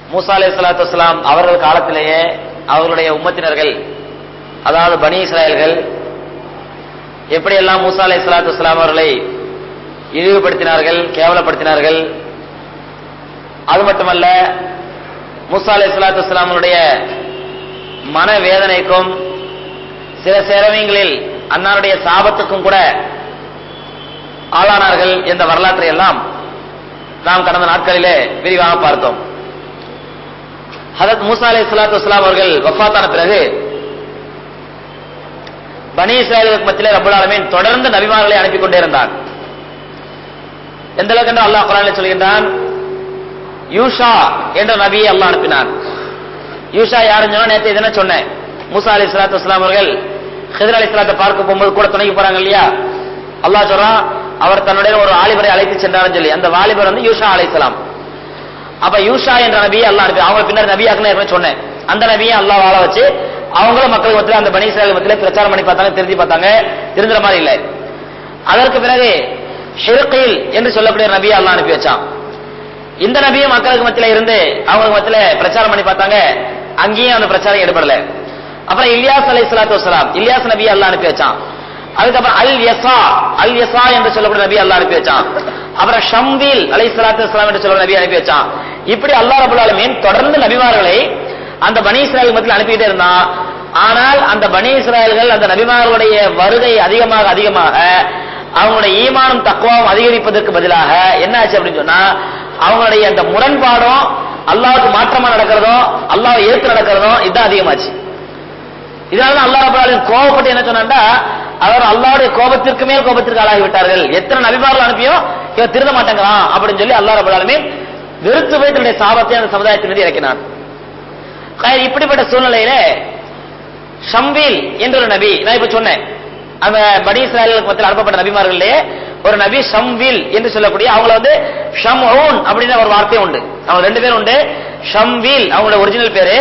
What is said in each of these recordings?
மூசா அலை சலாத்து வஸ்லாம் அவர்கள் காலத்திலேயே அவர்களுடைய உம்மத்தினர்கள் அதாவது பனி இஸ்ராயல்கள் எப்படியெல்லாம் மூசா அலை சலாத்து வஸ்லாம் அவர்களை இழிவுபடுத்தினார்கள் கேவலப்படுத்தினார்கள் அது மட்டுமல்ல மூசா அலை சலாத்து வஸ்லாமனுடைய மனவேதனைக்கும் சில சேரவியங்களில் அன்னாருடைய சாபத்துக்கும் கூட ஆளானார்கள் என்ற வரலாற்றை எல்லாம் நாம் கடந்த நாட்களிலே விரிவாக பார்த்தோம் ஹதத் மூசா அலை சலாத்து வஸ்லாம் அவர்கள் வஃபாத்தான பிறகு பனி இஸ்ராயலுக்கு மத்தியிலே ரப்பல் ஆலமீன் தொடர்ந்து நபிமார்களை அனுப்பி கொண்டே இருந்தார் எந்த அளவுக்கு என்று அல்லாஹ் குரானில் சொல்கின்றான் யூஷா என்ற நபியை அல்லாஹ் அனுப்பினான் யூஷா யாருன்னு சொன்னா நேற்று இதனை சொன்னேன் மூசா அலி சலாத்து வஸ்லாம் அவர்கள் ஹிதர் அலி சலாத்தை பார்க்க போகும்போது கூட துணைக்கு போறாங்க இல்லையா அல்லாஹ் சொல்றான் அவர் தன்னுடைய ஒரு வாலிபரை அழைத்து சென்றார்னு சொல்லி அந்த வாலிபர் வந்து யூஷா அலைசலாம் அப்ப யூஷா என்ற நபியை அல்லாஹ் அனுப்பி அவங்க பின்னர் நபியாக்குன்னு ஏற்கனவே சொன்னேன் அந்த நபியை அல்லாஹ் வாழ வச்சு அவங்களும் மக்கள் மத்தியில் அந்த பனீஸ்வரர்கள் மத்தியில் பிரச்சாரம் பண்ணி பார்த்தாங்க திருத்தி பார்த்தாங்க திருந்துற மாதிரி இல்லை அதற்கு பிறகு ஷிர்கீல் என்று சொல்லக்கூடிய நபியை அல்லாஹ் அனுப்பி வச்சான் இந்த நபியும் மக்களுக்கு மத்தியில இருந்து அவங்களுக்கு மத்தியில பிரச்சாரம் பண்ணி பார்த்தாங்க அங்கேயும் அந்த பிரச்சாரம் ஈடுபடல அப்புறம் இலியாஸ் அலை சலாத்து வசலாம் இலியாஸ் நபி அல்லாஹ் அனுப்பி வச்சான் அதுக்கப்புறம் அல் யசா அல் யசா என்று சொல்லக்கூடிய நபி அல்லாஹ் அனுப்பி வச்சான் அப்புறம் ஷம்வீல் அலை சலாத்து வசலாம் என்று சொல்லக்கூடிய நபி அனுப்பி வச்சான் இப்படி அல்லாஹ் ரபுல் ஆலமீன் தொடர்ந்து நபிமார்களை அந்த பனி இஸ்ராயல் மத்தியில் அனுப்பிட்டே இருந்தான் ஆனால் அந்த பனி இஸ்ராயல்கள் அந்த நபிமார்களுடைய வருகை அதிகமாக அதிகமாக அவங்களுடைய ஈமானும் தக்குவாவும் அதிகரிப்பதற்கு பதிலாக என்ன ஆச்சு அப்படின்னு சொன்னா அவங்களுடைய அந்த முரண்பாடும் அல்லாவுக்கு மாற்றமா நடக்கிறதும் அல்லாவை ஏற்று நடக்கிறதும் இதுதான் அதிகமாச்சு இதனால அல்லாஹ் ரபுல்லாலின் கோபப்பட்டு என்ன சொன்னா அவர் அல்லாவுடைய கோபத்திற்கு மேல் கோபத்திற்கு ஆளாகி விட்டார்கள் எத்தனை நபிமார்கள் அனுப்பியும் இவன் திருந்த மாட்டேங்கிறான் அப்படின்னு சொல்லி அல்லாஹ் ரபுல்லாலுமே வெறுத்து போய் தன்னுடைய சாபத்தை அந்த சமுதாயத்தின் மீது இறக்கினான் கை- இப்படிப்பட்ட சூழ்நிலையில ஷம்வீல் என்ற ஒரு நபி நான் இப்ப சொன்னேன் அந்த பனி இஸ்ராயலுக்கு மத்தியில் அனுப்பப்பட்ட நபிமார்களே ஒரு நபி ஷம்வில் என்று சொல்லக்கூடிய அவங்கள வந்து ஷம்ஊன் அப்படின்னு ஒரு வார்த்தை உண்டு அவங்க ரெண்டு பேரும் உண்டு ஷம்வில் அவங்களோட ஒரிஜினல் பேரு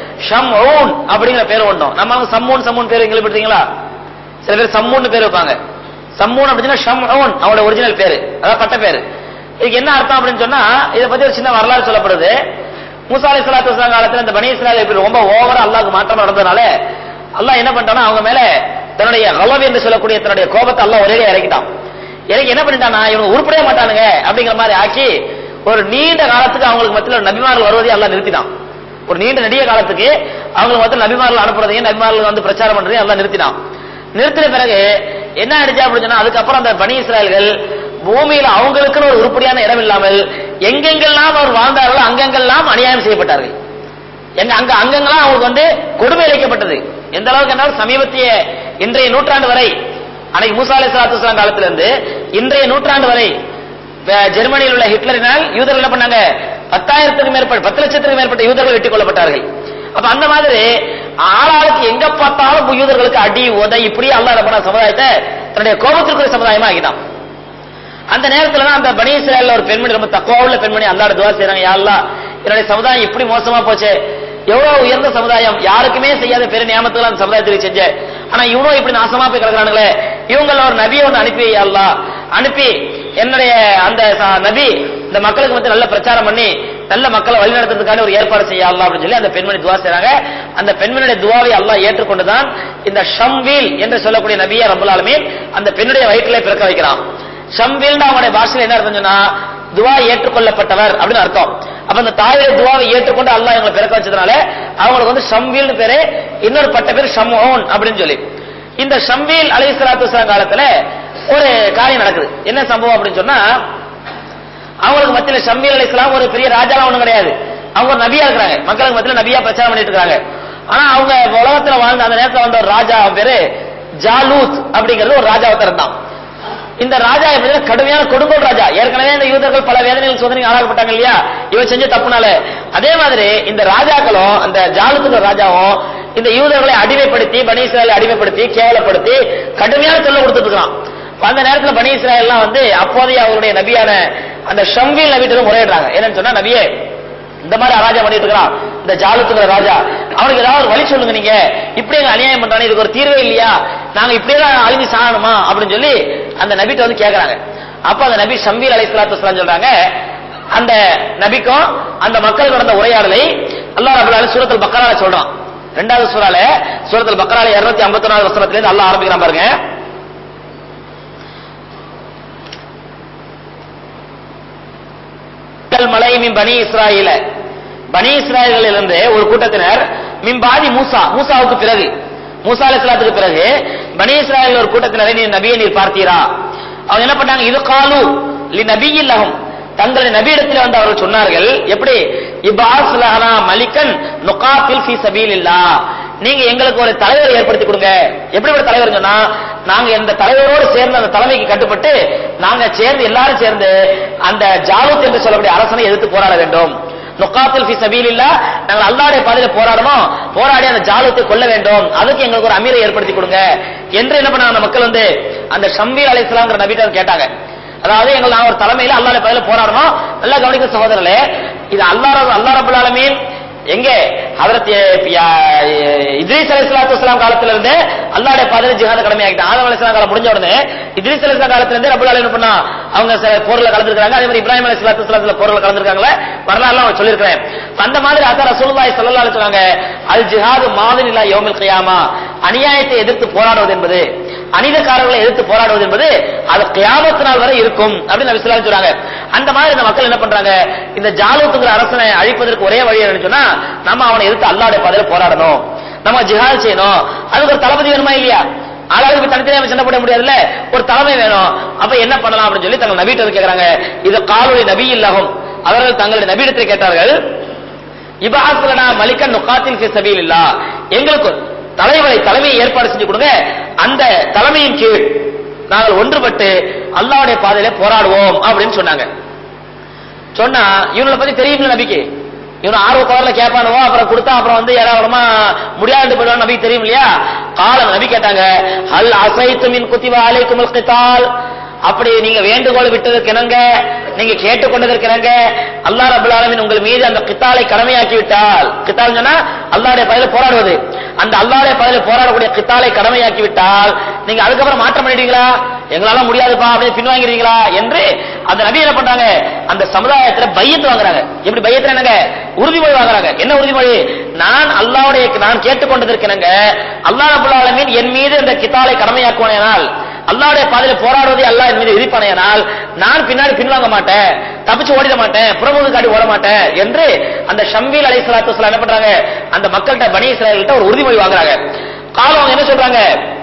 ஷம்ஊன் அப்படிங்கிற பேர் உண்டும் நம்ம அவங்க சம்மூன் சம்மூன் பேர் கேள்விப்பட்டீங்களா சில பேர் சம்மூன் பேர் வைப்பாங்க சம்மூன் அப்படின்னா ஷம்ஊன் அவங்களோட ஒரிஜினல் பேரு அதாவது பட்ட பேரு இதுக்கு என்ன அர்த்தம் அப்படின்னு சொன்னா இதை பத்தி ஒரு சின்ன வரலாறு சொல்லப்படுது மூசா அலி சலாத்து வஸ்லாம் காலத்துல இந்த பனி இஸ்ராயல் இப்படி ரொம்ப ஓவரா அல்லாஹ்க்கு மாற்றம் நடந்ததுனால அல்லாஹ் என்ன பண்ணிட்டானா அவங்க மேல தன்னுடைய கலவ் என்று சொல்லக்கூடிய தன்னுடைய கோபத்தை அல்லாஹ் ஒரே இறக்கிட்டான் இறக்கி என்ன பண்ணிட்டானா இவங்க உருப்படவே மாட்டானுங்க அப்படிங்கிற மாதிரி ஆக்கி ஒரு நீண்ட காலத்துக்கு அவங்களுக்கு மத்தியில் ஒரு நபிமார்கள் வருவதை எல்லாம் நிறுத்தினான் ஒரு நீண்ட நெடிய காலத்துக்கு அவங்களுக்கு மத்தியில் நபிமார்கள் அனுப்புறதையும் நபிமார்கள் வந்து பிரச்சாரம் பண்றதையும் எல்லாம் நிறுத்தினான் நிறுத்தின பிறகு என்ன ஆயிடுச்சு அப்படின்னு சொன்னா அதுக்கப்புறம் அந்த பனி இஸ்ராயல்கள் பூமியில அவங்களுக்குன்னு ஒரு உருப்படியான இடம் இல்லாமல் எங்கெங்கெல்லாம் அவர் வாழ்ந்தார்களோ அங்கெங்கெல்லாம் அநியாயம் செய்யப்பட்டார்கள் எங்க அங்க அங்கங்கெல்லாம் அவங்களுக்கு வந்து கொடுமை இழைக்கப்பட்டது எந்த அளவுக்கு என்றால் சமீபத்திய இன்றைய நூற்றாண்டு வரை அன்னைக்கு மூசா அலை சலாத்து வஸ்ஸலாம் காலத்திலிருந்து இன்றைய நூற்றாண்டு வரை அஹ், ஜெர்மனியில் உள்ள ஹிட்லரினால் யூதர்கள் என்ன பண்ணாங்க பத்தாயிரத்துக்கு மேற்பட்ட பத்து லட்சத்துக்கு மேற்பட்ட யூதர்கள் வெட்டி கொல்லப்பட்டார்கள் அப்ப அந்த மாதிரி ஆளாளுக்கு எங்க பார்த்தாலும் யூதர்களுக்கு அடி உதை இப்படி அல்லாஹ் ரப்பனா சமுதாயத்தை தன்னுடைய கோபத்திற்குரிய சமுதாயமா ஆகிட்டான் அந்த நேரத்துல தான் அந்த பனி இஸ்ராயல்ல ஒரு பெண்மணி ரொம்ப தக்குவா உள்ள பெண்மணி அல்லாட துவா செய்றாங்க யா அல்லாஹ் என்னுடைய சமுதாயம் இப்படி மோசமா போச்சு எவ்வளவு உயர்ந்த சமுதாயம் யாருக்குமே செய்யாத பெரிய நியமத்துகள் அந்த சமுதாயத்துக்கு செஞ்ச ஆனா இவனும் இப்படி நாசமா போய் கிடக்குறானுங்களே இவங்கள ஒரு நபியை ஒன்று அனுப்பி வை யா அல்லாஹ் அனுப்பி என்னுடைய அந்த ச- நபி இந்த மக்களுக்கு வந்து நல்ல பிரச்சாரம் பண்ணி நல்ல மக்களை வழிநடத்துறதுக்கான ஒரு ஏற்பாடு செய்ய அல்லாஹ் அப்படின்னு சொல்லி அந்த பெண்மணி துவா செய்றாங்க அந்த பெண்மணியுடைய துவாவை அல்லாஹ் ஏற்றுக்கொண்டுதான் இந்த ஷம்வீல் என்று சொல்லக்கூடிய நபியா ரப்பல் ஆலமீன் அந்த பெண்ணுடைய வயிற்றிலே பிறக்க வைக்கிறான் ஷம்வீல்னு அவங்களுடைய பாஷையில் என்ன அர்த்தம் சொன்னா துவா ஏற்றுக்கொள்ளப்பட்டவர் அப்படின்னு அர்த்தம் அப்ப அந்த தாயுடைய துவாவை ஏற்றுக்கொண்டு அல்லாஹ் இவங்களை பிறக்க வச்சதுனால அவங்களுக்கு வந்து ஷம்வீல்னு பேரு இன்னொரு பட்ட பேர் ஷம்ஓன் அப்படின்னு சொல்லி இந்த ஷம்வீல் அலை சலாத்து காலத்துல ஒரு காரியம் நடக்குது என்ன சம்பவம் அப்படின்னு சொன்னா அவங்களுக்கு மத்தியில ஷம்மீல் அலி இஸ்லாம் ஒரு பெரிய ராஜாலாம் ஒண்ணும் கிடையாது அவங்க ஒரு நபியா இருக்கிறாங்க மக்களுக்கு மத்தியில நபியா பிரச்சாரம் பண்ணிட்டு இருக்காங்க ஆனா அவங்க உலகத்துல வாழ்ந்த அந்த நேரத்துல வந்த ஒரு ராஜா அவன் பேரு ஜாலூத் அப்படிங்கிறது ஒரு ராஜா ஒருத்தர் இருந்தான் இந்த ராஜா எப்படின்னா கடுமையான கொடுங்கோல் ராஜா ஏற்கனவே இந்த யூதர்கள் பல வேதனைகள் சோதனைகள் ஆளாக்கப்பட்டாங்க இல்லையா இவன் செஞ்ச தப்புனால அதே மாதிரி இந்த ராஜாக்களும் அந்த ஜாலுத்துக்கு ராஜாவும் இந்த யூதர்களை அடிமைப்படுத்தி பனி இஸ்ராயலை அடிமைப்படுத்தி கேவலப்படுத்தி கடுமையான தொல்லை கொடுத்துட்டு இருக்கான் அப்ப அந்த நேரத்துல பனி இஸ்ராயல்லாம் வந்து அப்போதைய அவருடைய நபியான அந்த ஷம்வீல் நபிட்டு முறையிடுறாங்க என்னன்னு சொன்னா நபியே இந்த மாதிரி அராஜா பண்ணிட்டு இருக்கிறான் இந்த ஜாலுத்துங்கிற ராஜா அவனுக்கு ஏதாவது ஒரு வழி சொல்லுங்க நீங்க இப்படி எங்க அநியாயம் பண்றானே இதுக்கு ஒரு தீர்வே இல்லையா நாங்க இப்படியே தான் அழிஞ்சு சாகணுமா அப்படின்னு சொல்லி அந்த நபிட்ட வந்து கேக்குறாங்க அப்ப அந்த நபி ஷம்பீர் அலை சலாத்து சொல்றாங்க அந்த நபிக்கும் அந்த மக்கள் நடந்த உரையாடலை அல்லாஹ் ரபுல் ஆலமீன் சூரத்துல் பக்கரால சொல்றான் ரெண்டாவது சூறால சூரத்துல் பக்கரால 251 வசனத்துல இருந்து அல்லாஹ் ஆரம்பிக்கிறான் பாருங்க மக்கள் மலை மின் பனி இஸ்ராயில பனி இஸ்ராயலிலிருந்து ஒரு கூட்டத்தினர் மின்பாதி மூசா மூசாவுக்கு பிறகு மூசா அலைஹிஸ்ஸலாத்துக்கு பிறகு பனி இஸ்ராயல் ஒரு கூட்டத்தினரை நீ நபியை நீர் பார்த்தீரா அவங்க என்ன பண்ணாங்க இது காலு லி நபியில்லஹும் தங்களை நபியிடத்தில் வந்து அவர்கள் சொன்னார்கள் எப்படி இபாஸ் லஹனா மலிக்கன் நுகாத்தில் ஃபீ சபீலில்லாஹ் நீங்க எங்களுக்கு ஒரு தலைவரை ஏற்படுத்தி கொடுங்க எப்படி ஒரு தலைவர் சொன்னா நாங்க இந்த தலைவரோடு சேர்ந்து அந்த தலைமைக்கு கட்டுப்பட்டு நாங்க சேர்ந்து எல்லாரும் சேர்ந்து அந்த ஜாலுத் என்று சொல்லக்கூடிய அரசனை எதிர்த்து போராட வேண்டும் நுக்காத்தில் ஃபி சபீலில்லா நாங்கள் அல்லாஹ்வுடைய பாதையில போராடணும் போராடி அந்த ஜாலுத்தை கொல்ல வேண்டும் அதுக்கு எங்களுக்கு ஒரு அமீரை ஏற்படுத்தி கொடுங்க என்று என்ன பண்ணாங்க அந்த மக்கள் வந்து அந்த ஷம்பீர் அலைஹிஸ்ஸலாம்ங்கிற நபிட்ட கேட்டாங்க அதாவது எங்கள் நான் ஒரு தலைமையில அல்லாஹ்வுடைய பாதையில போராடணும் நல்லா கவனிக்க சகோதரர்களே இது அல்லாஹ் அல்லாஹ் ரப்பல் ஆலமீன் எங்க ஹதரத் இத்ரீஸ் அலைஹிஸ்ஸலாத்து வஸலாம் காலத்துல இருந்து அல்லாஹ்வுடைய பாதையில ஜிஹாத கடமையாக்கிட்டான் ஆதம் அலைஹிஸ்ஸலாம் காலம் முடிஞ்ச உடனே இத்ரீஸ் அலைஹிஸ்ஸலாம் காலத்துல இருந்து ரப்பல் ஆலமீன் பண்ணா அவங்க சில போர்ல கலந்துருக்காங்க அதே மாதிரி இப்ராஹிம் அலைஹிஸ்ஸலாத்து வஸலாம் சில போர்ல கலந்துருக்காங்களே வரலாறுலாம் அவங்க சொல்லியிருக்கிறேன் அந்த மாதிரி அதான் ரசூலுல்லாஹி ஸல்லல்லாஹு அலைஹி சொன்னாங்க அல் ஜிஹாது மாதின் இல்லா யௌமில் கியாமா அநியாயத்தை எதிர்த்து போராடுவது என்பது அநீதக்காரர்களை எதிர்த்து போராடுவது என்பது அது கியாமத்து நாள் வரை இருக்கும் அப்படின்னு நபி ஸல்லல்லாஹு அலைஹி சொல்றாங்க அந்த மாதிரி இந்த மக்கள் என்ன பண்றாங்க இந்த ஜாலூத்துங்கிற அரசனை அழிப்பதற்கு ஒரே வழி என்னன்னு சொன்னா நம்ம அவனை எதிர்த்து அல்லாஹ்வுடைய பாதையில போராடணும் நம்ம ஜிஹாத் செய்யணும் அதுக்கு ஒரு தளபதி வேணுமா இல்லையா ஆளாளுக்கு தனித்தனியாக சண்டை போட முடியாதுல்ல ஒரு தலைமை வேணும் அப்ப என்ன பண்ணலாம் அப்படின்னு சொல்லி தங்கள் நபிட்ட வந்து கேக்குறாங்க இது காலுடைய நபி இல்லகும் அவர்கள் தங்களுடைய நபியிடத்தில் கேட்டார்கள் இபாசுலனா மலிக்க நுகாத்தில் ஃபி சபீலில்லா எங்களுக்கு ஒரு தலைவரை தலைமையை ஏற்பாடு செஞ்சு கொடுங்க அந்த தலைமையின் கீழ் நாங்கள் ஒன்றுபட்டு அல்லாஹ்வுடைய பாதையில போராடுவோம் அப்படின்னு சொன்னாங்க சொன்னா இவங்களை பத்தி தெரியுமில்ல நபிக்கு இவன் ஆர்வ கவர்ல கேட்பானுவோ அப்புறம் கொடுத்தா அப்புறம் வந்து ஏறாவரமா முடியாது போயிடுவான் நபிக்கு தெரியும் இல்லையா காலம் நபி கேட்டாங்க ஹல் அசைத்து மின் குத்திவா அலைக்குமுல் கித்தால் அப்படி நீங்க வேண்டுகோள் விட்டதற்கு இணங்க நீங்க கேட்டுக்கொண்டதற்கு இணங்க அல்லாஹ் ரப்பல் ஆலமீன் உங்கள் மீது அந்த கித்தாலை கடமையாக்கி விட்டால் கித்தால் சொன்னா அல்லாஹ்வுடைய பயில போராடுவது அந்த அல்லாஹ்வுடைய பயில போராடக்கூடிய கித்தாலை கடமையாக்கி விட்டால் நீங்க அதுக்கப்புறம் மாற்றம் பண்ணிடுவீங்களா எங்களால முடியாதுப்பா அப்படின்னு பின்வாங்கிடுவீங்களா என்று அந்த நபி என்ன பண்றாங்க அந்த சமுதாயத்துல பையத்து வாங்குறாங்க எப்படி பையத்துல என்னங்க உறுதிமொழி வாங்குறாங்க என்ன உறுதிமொழி நான் அல்லாஹ்வுடைய நான் கேட்டுக்கொண்டதற்கு என்னங்க அல்லாஹ் ரப்பல் ஆலமீன் என் மீது அந்த கித்தாலை கடமையாக்குவானால் அல்லாஹ்வுடைய பாதையில போராடுவதை அல்லாஹ் என் மீது விதிப்பானேனால் நான் பின்னாடி பின்வாங்க மாட்டேன் தப்பிச்சு ஓடிட மாட்டேன் புறமுது காட்டி ஓட மாட்டேன் என்று அந்த ஷம்பீல் அலை சலாத்து வஸலாம் என்ன பண்றாங்க அந்த மக்கள்கிட்ட பனி இஸ்ராயல்கிட்ட ஒரு உறுதிமொழி வாங்குறாங்க காலம் அவங்க என்ன சொல்றாங்க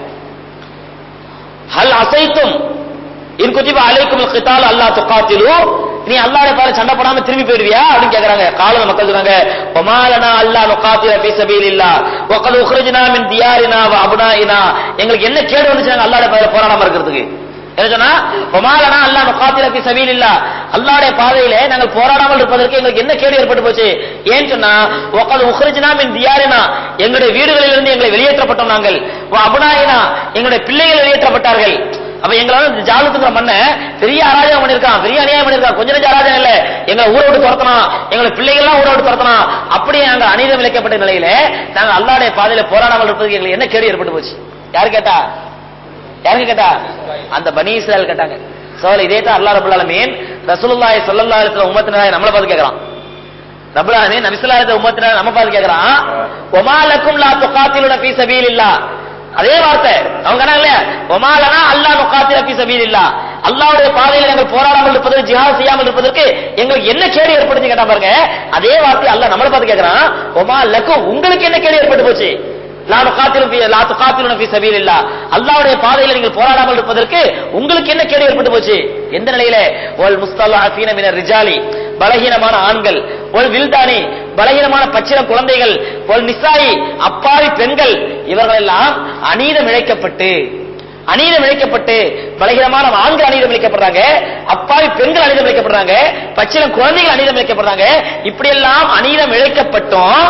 ஹல் அசைத்தும் இன் குதிப அலைக்கும் கித்தால் அல்லா துக்காத்திலு நீ அல்லாஹ்வுடைய பாதையில சண்டை போடாம திரும்பி போயிடுவியா அப்படின்னு கேக்குறாங்க காலம் மக்கள் சொல்றாங்க ஒமாலனா அல்லா நுகாத்தில ஃபீ சபீலில்லா வகத் உக்ரிஜ்னா மின் தியாரினா வ அப்னாயினா எங்களுக்கு என்ன கேடு வந்துச்சு நாங்க அல்லாஹ்வுடைய பாதையில போராடாம இருக்கிறதுக்கு என்ன சொன்னா ஒமாலனா அல்லா நுகாத்தில ஃபீ சபீலில்லா அல்லாஹ்வுடைய பாதையில நாங்கள் போராடாமல் இருப்பதற்கு எங்களுக்கு என்ன கேடு ஏற்பட்டு போச்சு ஏன் சொன்னா வகத் உக்ரிஜ்னா மின் தியாரினா எங்களுடைய வீடுகளிலிருந்து எங்களை வெளியேற்றப்பட்டோம் நாங்கள் வ அப்னாயினா எங்களுடைய பிள்ளைகள் வெளியேற்றப்பட்டார்கள் அப்ப எங்களால இந்த ஜாலத்துங்கிற மண்ண பெரிய அராஜகம் பண்ணிருக்கான் பெரிய அநியாயம் பண்ணிருக்கான் கொஞ்ச நெஞ்ச அராஜகம் இல்ல எங்களை ஊரை விட்டு துரத்தணும் எங்களை பிள்ளைகள்லாம் ஊரை விட்டு துரத்தணும் அப்படியே நாங்கள் அநீதம் விளைக்கப்பட்ட நிலையில நாங்க அல்லாடைய பாதையில போராடாமல் இருப்பதுக்கு எங்களுக்கு என்ன கேடு ஏற்பட்டு போச்சு யாரு கேட்டா யாருங்க கேட்டா அந்த பனி இஸ்ராயல் கேட்டாங்க சோழ இதே தான் அல்லாஹ் ரபுல் ஆலமீன் ரசூலுல்லாஹி ஸல்லல்லாஹு அலைஹி வஸல்லம் உம்மத்தினராய் நம்மள பார்த்து கேக்குறான் ரபுல் ஆலமீன் நபி ஸல்லல்லாஹு அலைஹி உம்மத்தினராய் நம்ம பார்த்து கேக்குறான் ஒமா லக்கும் லா துகாத்திலுன ஃபீ சபீலில்லாஹ் அதே வார்த்தை அவங்க என்ன இல்லையா ஒமாலனா அல்லாஹ் நுகாத்தில ஃபீ சபீலில்லாஹ் அல்லாஹ்வுடைய பாதையில் நாங்கள் போராடாமல் இருப்பதற்கு ஜிஹாத் செய்யாமல் இருப்பதற்கு எங்களுக்கு என்ன கேடு ஏற்படுத்தி கேட்டா பாருங்க அதே வார்த்தை அல்லாஹ் நம்மள பார்த்து கேக்குறான் ஒமா லக்கும் உங்களுக்கு என்ன கேடு ஏற்பட்டு போச்சு லா நுகாத்திலும் ஃபீ லா துகாத்திலுன ஃபீ சபீலில்லாஹ் அல்லாஹ்வுடைய பாதையில் நீங்கள் போராடாமல் இருப்பதற்கு உங்களுக்கு என்ன கேடு ஏற்பட்டு போச்சு எந்த நிலையில வல் முஸ்தலஹீன மினர் ரிஜாலி பலகீனமான ஆண்கள் ஒல் வில்தானி பலகீனமான பச்சின குழந்தைகள் ஒல் நிசாயி அப்பாவி பெண்கள் இவர்கள் எல்லாம் அநீதம் இழைக்கப்பட்டு அநீதம் இழைக்கப்பட்டு பலகீனமான ஆண்கள் அநீதம் இழைக்கப்படுறாங்க அப்பாவி பெண்கள் அநீதம் இழைக்கப்படுறாங்க பச்சின குழந்தைகள் அநீதம் இழைக்கப்படுறாங்க இப்படி எல்லாம் அநீதம் இழைக்கப்பட்டும்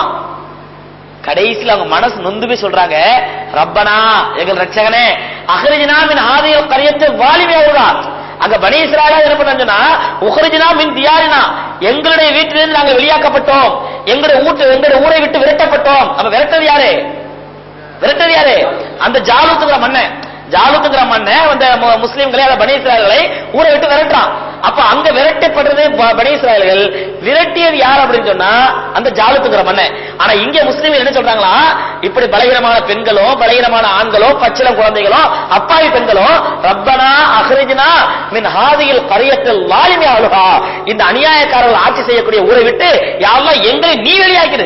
கடைசியில் அவங்க மனசு நொந்து போய் சொல்றாங்க ரப்பனா எங்கள் ரட்சகனே அகரிஜினா மின் ஆதிய கரியத்து வாலிமையாகுதா அங்க பனி இஸ்ராயலா என்ன பண்ணா உஹரிஜினா மின் தியாரினா எங்களுடைய வீட்டிலிருந்து நாங்கள் வெளியாக்கப்பட்டோம் எங்களுடைய ஊட்டு எங்களுடைய ஊரை விட்டு விரட்டப்பட்டோம் அப்ப விரட்டது யாரு விரட்டது யாரு அந்த ஜாலுத்துங்கிற மண்ணை ஜாலுத்துங்கிற மண்ணை அந்த மு- முஸ்லிம்களை அந்த பனி இஸ்ராயல்களை ஊரை விட்டு விரட்டுறான் அப்ப அங்க விரட்டப்படுறது ப- பனி இஸ்ராயல்கள் விரட்டியது யார் அப்படின்னு சொன்னா அந்த ஜாலுத்துங்கிற மன்னன் ஆனா இங்க முஸ்லீம்கள் என்ன சொல்றாங்களா இப்படி பலகீனமான பெண்களோ பலகீனமான ஆண்களோ பச்சிலம் குழந்தைகளோ அப்பாவி பெண்களோ ரப்பனா அஹ்ரிஜ்னா மின் ஹாதியில் கரியத்தில் லாலிமி அழுகா இந்த அநியாயக்காரர்கள் ஆட்சி செய்யக்கூடிய ஊரை விட்டு யாரெல்லாம் எங்களை நீ வெளியாக்கிடு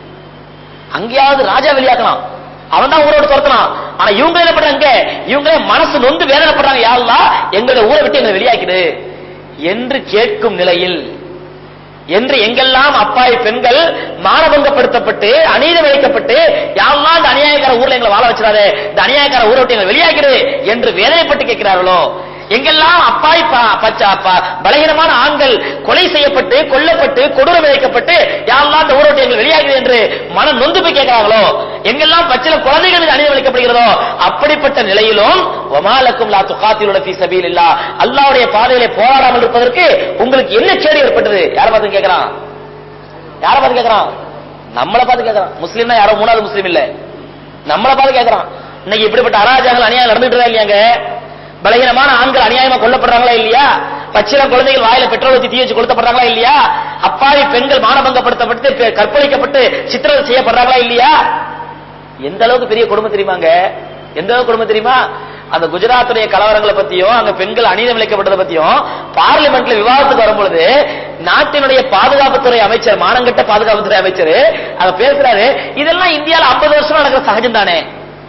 அங்கேயாவது ராஜா வெளியாக்கலாம் அவன் தான் ஊரோட துரத்தலாம் ஆனா இவங்க என்ன பண்றாங்க இவங்களே மனசு நொந்து வேதனைப்படுறாங்க யாரெல்லாம் எங்களை ஊரை விட்டு எங்களை வெளியாக்கிடு என்று கேட்கும் நிலையில் என்று எங்கெல்லாம் அப்பாவி பெண்கள் மானபங்கப்படுத்தப்பட்டு அநீதி வைக்கப்பட்டு யாரெல்லாம் இந்த அநியாயக்கார ஊர்ல எங்களை வாழ வச்சிடாதே இந்த அநியாயக்கார ஊரை விட்டு எங்களை வெளியாக்கிடு என்று வேதனைப்பட்டு கேட்கிறார்களோ எங்கெல்லாம் அப்பாய் ப- பச்ச- ப- பலகீனமான ஆண்கள் கொலை செய்யப்பட்டு கொல்லப்பட்டு கொடூரம் விளைக்கப்பட்டு யாரெல்லாம் இந்த ஊரை விட்டு எங்களை வெளியாகுது என்று மனம் நொந்து போய் கேட்கிறார்களோ எங்கெல்லாம் பச்சில குழந்தைகள் மீது அநீதி வைக்கப்படுகிறதோ அப்படிப்பட்ட நிலையிலும் ஒமாலக்கும் லா துகாத்திலுட ஃபீ சபீலில்லா அல்லாஹ்வுடைய பாதையிலே போராடாமல் இருப்பதற்கு உங்களுக்கு என்ன கேடு ஏற்பட்டது யாரை பார்த்து கேட்கிறான் யாரை பார்த்து கேட்கிறான் நம்மளை பார்த்து கேட்கிறான் முஸ்லீம்னா யாரோ மூணாவது முஸ்லீம் இல்ல நம்மளை பார்த்து கேட்கிறான் இன்னைக்கு இப்படிப்பட்ட அராஜகங்கள் அநியாயம் நடந்துட்டு தான் இல்லையாங்க பலகீனமான ஆண்கள் அநியாயமா கொல்லப்படுறாங்களா இல்லையா பச்சிலம் குழந்தைகள் வாயில பெட்ரோல் ஊத்தி தீ வச்சு கொளுத்தப்படுறாங்களா இல்லையா அப்பாவி பெண்கள் மானபங்கப்படுத்தப்பட்டு பெ- கற்பழிக்கப்பட்டு சித்திரவதை செய்யப்படுறாங்களா இல்லையா எந்த அளவுக்கு பெரிய குடும்பம் தெரியுமாங்க எந்த அளவுக்கு குடும்பம் தெரியுமா அந்த குஜராத்துடைய கலவரங்களை பத்தியும் அங்க பெண்கள் அநீதம் இழைக்கப்பட்டதை பத்தியும் பார்லிமெண்ட்ல விவாதத்துக்கு வரும்பொழுது நாட்டினுடைய பாதுகாப்புத்துறை அமைச்சர் மானங்கட்ட பாதுகாப்புத்துறை அமைச்சர் அங்க பேசுறாரு இதெல்லாம் இந்தியால 50 வருஷமா நடக்கிற சகஜம் தானே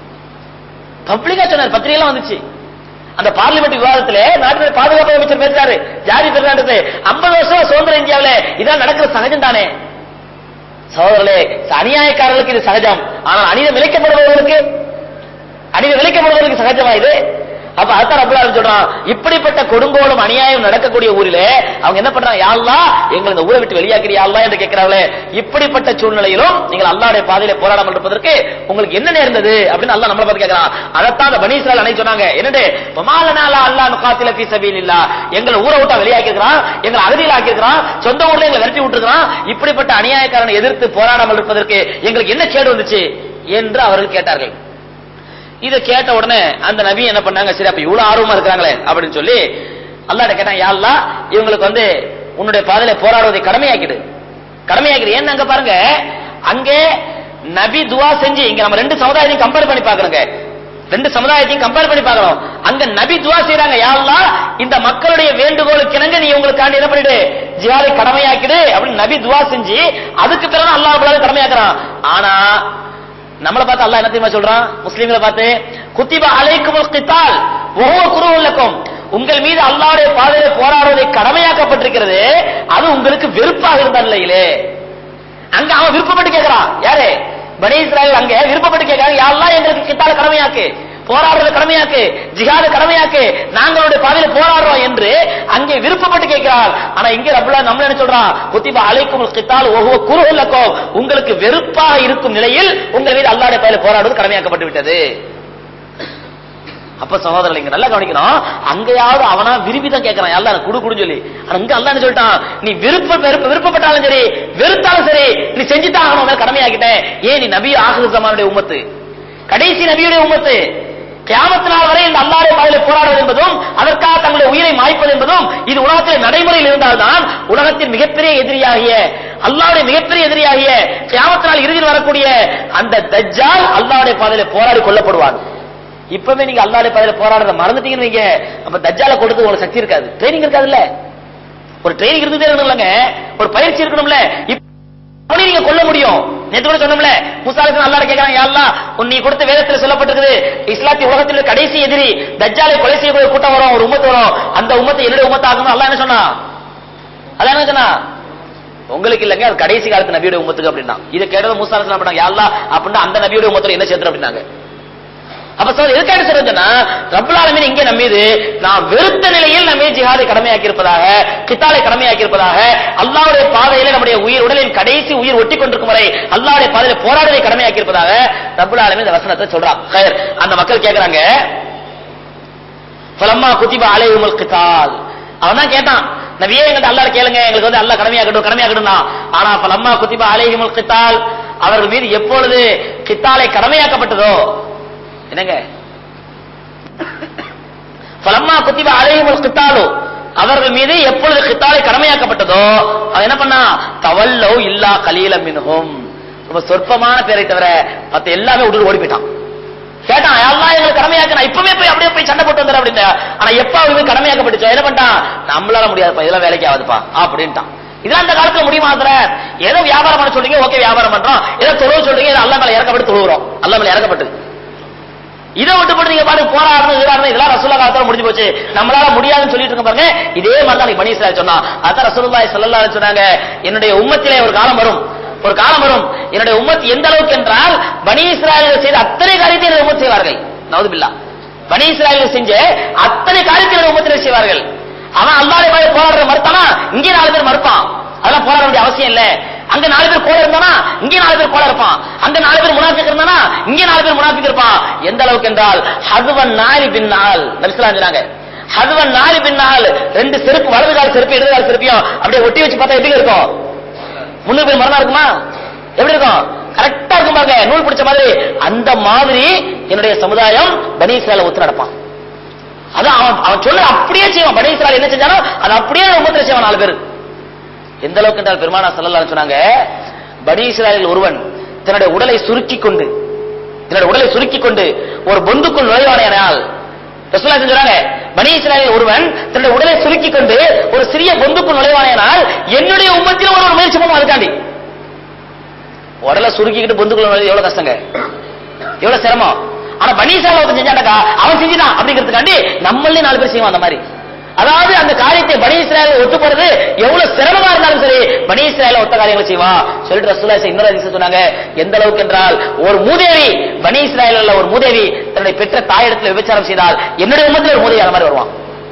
பப்ளிக்கா சொன்னார் பத்திரிகைலாம் வந்துச்சு அந்த பார்லிமெண்ட் விவாதத்திலே நாட்டினுடைய பாதுகாப்பு அமைச்சர் பேசுறாரு ஜாரி பெர்னாண்டஸ் 50 வருஷம் சுதந்திர இந்தியாவில இதான் நடக்கிற சகஜம் தானே சகோதரர்களே அநியாயக்காரர்களுக்கு இது சகஜம் ஆனால் அநீதம் விளைக்கப்படுபவர்களுக்கு அநீதம் விளைக்கப்படுவதற்கு சகஜமா இது அப்ப அதான் அப்துல்லா சொல்றான் இப்படிப்பட்ட கொடுங்கோலும் அநியாயம் நடக்கக்கூடிய ஊரிலே அவங்க என்ன பண்றாங்க யாழ்லா எங்களை இந்த ஊரை விட்டு வெளியாக்கிறியா அல்லா என்று கேட்கிறாங்களே இப்படிப்பட்ட சூழ்நிலையிலும் நீங்கள் அல்லாஹ்வுடைய பாதையில போராடாமல் இருப்பதற்கு உங்களுக்கு என்ன நேர்ந்தது அப்படின்னு அல்லாஹ் நம்மளை பார்த்து கேட்கிறான் அதைத்தான் அந்த பனீஸ்ரால் அன்னைக்கு சொன்னாங்க என்னது பமாலனால அல்லாஹ் நுகாத்தில ஃபீ சபீலில்லா எங்களை ஊரை விட்டா வெளியாக்கி இருக்கிறான் எங்களை அகதியில் ஆக்கியிருக்கிறான் சொந்த ஊர்ல எங்களை விரட்டி விட்டுருக்கான் இப்படிப்பட்ட அநியாயக்காரனை எதிர்த்து போராடாமல் இருப்பதற்கு எங்களுக்கு என்ன கேடு வந்துச்சு என்று அவர்கள் கேட்டார்கள் இதை கேட்ட உடனே அந்த நபி என்ன பண்ணாங்க சரி அப்ப இவ்வளவு ஆர்வமா இருக்கிறாங்களே அப்படின்னு சொல்லி அல்லாஹ்ட்ட கேட்டாங்க யா அல்லாஹ் இவங்களுக்கு வந்து உன்னுடைய பாதையில போராடுவதை கடமையாக்கிடு கடமையாக்கிடு ஏன்னு அங்க பாருங்க அங்கே நபி துவா செஞ்சு இங்க நம்ம ரெண்டு சமுதாயத்தையும் கம்பேர் பண்ணி பாக்குறோங்க ரெண்டு சமுதாயத்தையும் கம்பேர் பண்ணி பார்க்கணும் அங்க நபி துவா செய்றாங்க யா அல்லாஹ் இந்த மக்களுடைய வேண்டுகோளுக்கு இணங்க நீ உங்களுக்காண்டி என்ன பண்ணிடு ஜிஹாதை கடமையாக்கிடு அப்படின்னு நபி துவா செஞ்சு அதுக்கு பிறகு அல்லாஹ் கடமையாக்குறான் ஆனா நம்மள பார்த்து அல்லாஹ் என்ன தெரியுமா சொல்றான் முஸ்லீம்களை பார்த்து குத்திப அலைக்குமுல் கித்தால் ஒவ்வொரு குருவுள்ளக்கும் உங்கள் மீது அல்லாஹ்வுடைய பாதையில போராடுவதை கடமையாக்கப்பட்டிருக்கிறது அது உங்களுக்கு வெறுப்பாக இருந்த நிலையிலே அங்க அவன் விருப்பப்பட்டு கேட்கிறான் யாரு பனி இஸ்ராயல் அங்க விருப்பப்பட்டு கேட்கறாங்க யாரெல்லாம் எங்களுக்கு கித்தால கடமையாக்கு போராடுறது கடமையாக்கு ஜிஹாது கடமையாக்கு நாங்களுடைய பாதையில போராடுறோம் என்று அங்கே விருப்பப்பட்டு கேட்கிறார் ஆனா இங்க ரப்பல நம்ம என்ன சொல்றான் குத்திபா அலைக்கும் கித்தால் ஒவ்வொரு குருகுலக்கும் உங்களுக்கு வெறுப்பாக இருக்கும் நிலையில் உங்கள் மீது அல்லாடைய பாதையில போராடுவது கடமையாக்கப்பட்டு விட்டது அப்ப சகோதரர்கள் இங்க நல்லா கவனிக்கணும் அங்கேயாவது அவனா விரும்பி தான் கேட்கறான் அல்ல குடு குடுன்னு சொல்லி ஆனா இங்க அல்லா என்ன சொல்லிட்டான் நீ விருப்ப வெறுப்ப விருப்பப்பட்டாலும் சரி வெறுத்தாலும் சரி நீ செஞ்சுதான் ஆகணும் உனக்கு கடமையாக்கிட்டேன் ஏன் நீ நபி ஆகுது ஜமானுடைய உம்மத்து கடைசி நபியுடைய உம்மத்து கியாமத்து நாள் வரை இந்த அல்லாஹ்வுடைய பாதையில போராடுவது என்பதும் அதற்காக தங்களுடைய உயிரை மாய்ப்பது என்பதும் இது உலகத்தில் நடைமுறையில் இருந்தால்தான் உலகத்தின் மிகப்பெரிய எதிரியாகிய அல்லாஹ்வுடைய மிகப்பெரிய எதிரியாகிய கியாமத்து நாள் இறுதியில் வரக்கூடிய அந்த தஜ்ஜால் அல்லாஹ்வுடைய பாதையில போராடி கொல்லப்படுவான் இப்பவே நீங்க அல்லாஹ்வுடைய பாதையில போராடுறத மறந்துட்டீங்கன்னு வைங்க அப்ப தஜ்ஜால கொடுத்து உங்களுக்கு சக்தி இருக்காது ட்ரைனிங் இருக்காதுல்ல ஒரு ட்ரைனிங் இருந்துட்டே இருக்கணும்லங்க ஒரு பயிற்சி இருக்கணும்ல இப்ப அவனை நீங்க கொல்ல முடியும் நேத்து கூட சொன்னோம்ல முசாலுக்கு அல்லாஹ் கேக்குறாங்க யா அல்லாஹ் உன் நீ கொடுத்த வேதத்துல சொல்லப்பட்டிருக்குது இஸ்லாத்திய உலகத்தில் உள்ள கடைசி எதிரி தஜ்ஜாலை கொலை செய்யக்கூடிய கூட்டம் வரும் ஒரு உம்மத்து வரும் அந்த உம்மத்தை என்னுடைய உம்மத்தை ஆகணும் அல்லாஹ் என்ன சொன்னா அல்லாஹ் என்ன சொன்னா உங்களுக்கு இல்லங்க அது கடைசி காலத்து நபியோட உம்மத்துக்கு அப்படின்னா இதை கேட்டது மூசா என்ன பண்ணாங்க யா அல்லாஹ் அப்படின்னா அந்த நபியோட உம்மத்துல என்ன சேர்த்து அப்படின்னாங்க அப்ப சார் எதுக்காக சொல்றதுன்னா ரப்பல் ஆலமீன் இங்கே நம்ம மீது நாம் வெறுத்த நிலையில் நம்ம ஜிஹாதை கடமையாக்கி இருப்பதாக கித்தாலை கடமையாக்கி இருப்பதாக அல்லாஹ்வுடைய பாதையில நம்முடைய உயிர் உடலின் கடைசி உயிர் ஒட்டி கொண்டிருக்கும் வரை அல்லாஹ்வுடைய பாதையில போராடுவதை கடமையாக்கி இருப்பதாக ரப்பல் ஆலமீன் இந்த வசனத்தை சொல்றான் கயர் அந்த மக்கள் கேக்குறாங்க ஃபலம்மா குத்திப அலைஹிமுல் கித்தால் அவன் தான் கேட்டான் நபியே எங்கள்ட்ட அல்லாஹ் கேளுங்க எங்களுக்கு வந்து அல்லாஹ் கடமையாக்கட்டும் கடமையாக்கட்டும் ஆனா ஃபலம்மா குத்திப அலைஹிமுல் கித்தால் அவர்கள் மீது எப்பொழுது கித்தாலை கடமையாக்கப்பட்டதோ என்னங்க ஃபலம்மா குத்திப அலைஹிமுல் கித்தாலு அவர்கள் மீது எப்பொழுது கித்தாலை கடமையாக்கப்பட்டதோ அவன் என்ன பண்ணா தவல்லோ இல்லா கலீல மின்ஹும் ரொம்ப சொற்பமான பேரை தவிர மத்த எல்லாமே விட்டு ஓடி போயிட்டான் கேட்டான் எல்லாம் எங்களுக்கு கடமையாக்க நான் இப்பவே போய் அப்படியே போய் சண்டை போட்டு வந்துடுறேன் அப்படின்னு ஆனா எப்ப அவங்களுக்கு கடமையாக்கப்பட்டுச்சோ என்ன பண்ணிட்டான் நம்மளால முடியாதுப்பா இதெல்லாம் வேலைக்கு ஆகுதுப்பா அப்படின்ட்டான் இதெல்லாம் அந்த காலத்துல முடியுமா சார் ஏதோ வியாபாரம் பண்ண சொல்றீங்க ஓகே வியாபாரம் பண்றோம் ஏதோ தொழுவு சொல்றீங்க இது அல்லா மேல இறக்கப்பட்டு தொழுகிறோம் அல்லா மேல இறக்கப்பட்டு இதை விட்டு போட்டு நீங்க பாட்டு போராடணும் இதாடணும் இதெல்லாம் ரசூல்லா காலத்துல முடிஞ்சு போச்சு நம்மளால முடியாதுன்னு சொல்லிட்டு இருக்க பாருங்க இதே மாதிரி தான் பனி இஸ்ராயல் சொன்னா அதான் ரசூலுல்லாஹி ஸல்லல்லாஹு அலைஹி சொன்னாங்க என்னுடைய உம்மத்திலே ஒரு காலம் வரும் ஒரு காலம் வரும் என்னுடைய உம்மத் எந்த அளவுக்கு என்றால் பனி இஸ்ராயல் செய்த அத்தனை காரியத்தை என்னுடைய உம்மத் செய்வார்கள் நவுதுபில்லா பனி இஸ்ராயல் செஞ்ச அத்தனை காரியத்தை என்னுடைய உம்மத்தினர் செய்வார்கள் அவன் அல்லாஹ்வை போய் போராடுற மறுத்தானா இங்கே நாலு பேர் மறுப்பான் அதெல்லாம் போராட வேண்டிய அவசியம் இல்ல அங்க நாலு பேர் கோல இருந்தானா இங்க நாலு பேர் கோல இருப்பான் அங்க நாலு பேர் முனாஃபிக் இருந்தானா இங்க நாலு பேர் முனாஃபிக் இருப்பான் எந்த அளவுக்கு என்றால் ஹதுவன் நாரி பின்னால் நபிஸ்லாம் சொன்னாங்க ஹதுவன் நாரி பின்னால் ரெண்டு செருப்பு வலது கால் செருப்பு இடது கால் செருப்பையும் அப்படியே ஒட்டி வச்சு பார்த்தா எப்படி இருக்கும் முன்னூறு பேர் மரணம் இருக்குமா எப்படி இருக்கும் கரெக்டா இருக்கும் பாருங்க நூல் பிடிச்ச மாதிரி அந்த மாதிரி என்னுடைய சமுதாயம் பனீஸ்ரால ஒத்து நடப்பான் அதான் அவன் அவன் சொல்ல அப்படியே செய்வான் பனீஸ்ரால் என்ன செஞ்சானோ அதை அப்படியே உமத்துல செய்வான் நாலு பேர் எந்த அளவுக்கு என்றால் பெருமானா சல்லல்லாஹு சொன்னாங்க பனி இஸ்ராயலில் ஒருவன் தன்னுடைய உடலை சுருக்கிக் கொண்டு தன்னுடைய உடலை சுருக்கிக் கொண்டு ஒரு பொந்துக்குள் நுழைவானையானால் ரசூலா சொல்றாங்க பனி இஸ்ராயலில் ஒருவன் தன்னுடைய உடலை சுருக்கிக் கொண்டு ஒரு சிறிய பொந்துக்குள் நுழைவானையானால் என்னுடைய உம்மத்தில் ஒரு முயற்சி பண்ணுவோம் அதுக்காண்டி உடலை சுருக்கிக்கிட்டு பொந்துக்குள்ள நுழைவது எவ்வளவு கஷ்டங்க எவ்வளவு சிரமம் ஆனா பனி இஸ்ராயல் ஒருத்தன் செஞ்சாண்டக்கா அவன் செஞ்சுட்டான் அப்படிங்கிறதுக்காண்டி நம்மளே நாலு பேர் செய்வான் அந்த மாதிரி அதாவது அந்த காரியத்தை பனி இஸ்ராயல் ஒத்து போறது எவ்வளவு சிரமமா இருந்தாலும் சரி பனி இஸ்ராயல ஒத்த காரியங்களை செய்வா சொல்லிட்டு ரசூலா இன்னொரு அதிசயம் சொன்னாங்க எந்த அளவுக்கு என்றால் ஒரு மூதேவி பனி இஸ்ராயல் உள்ள ஒரு மூதேவி தன்னுடைய பெற்ற தாயிடத்தில் விபச்சாரம் செய்தால் என்னுடைய உமத்தில் ஒரு மூதேவி அந்த மாதிரி வருவான்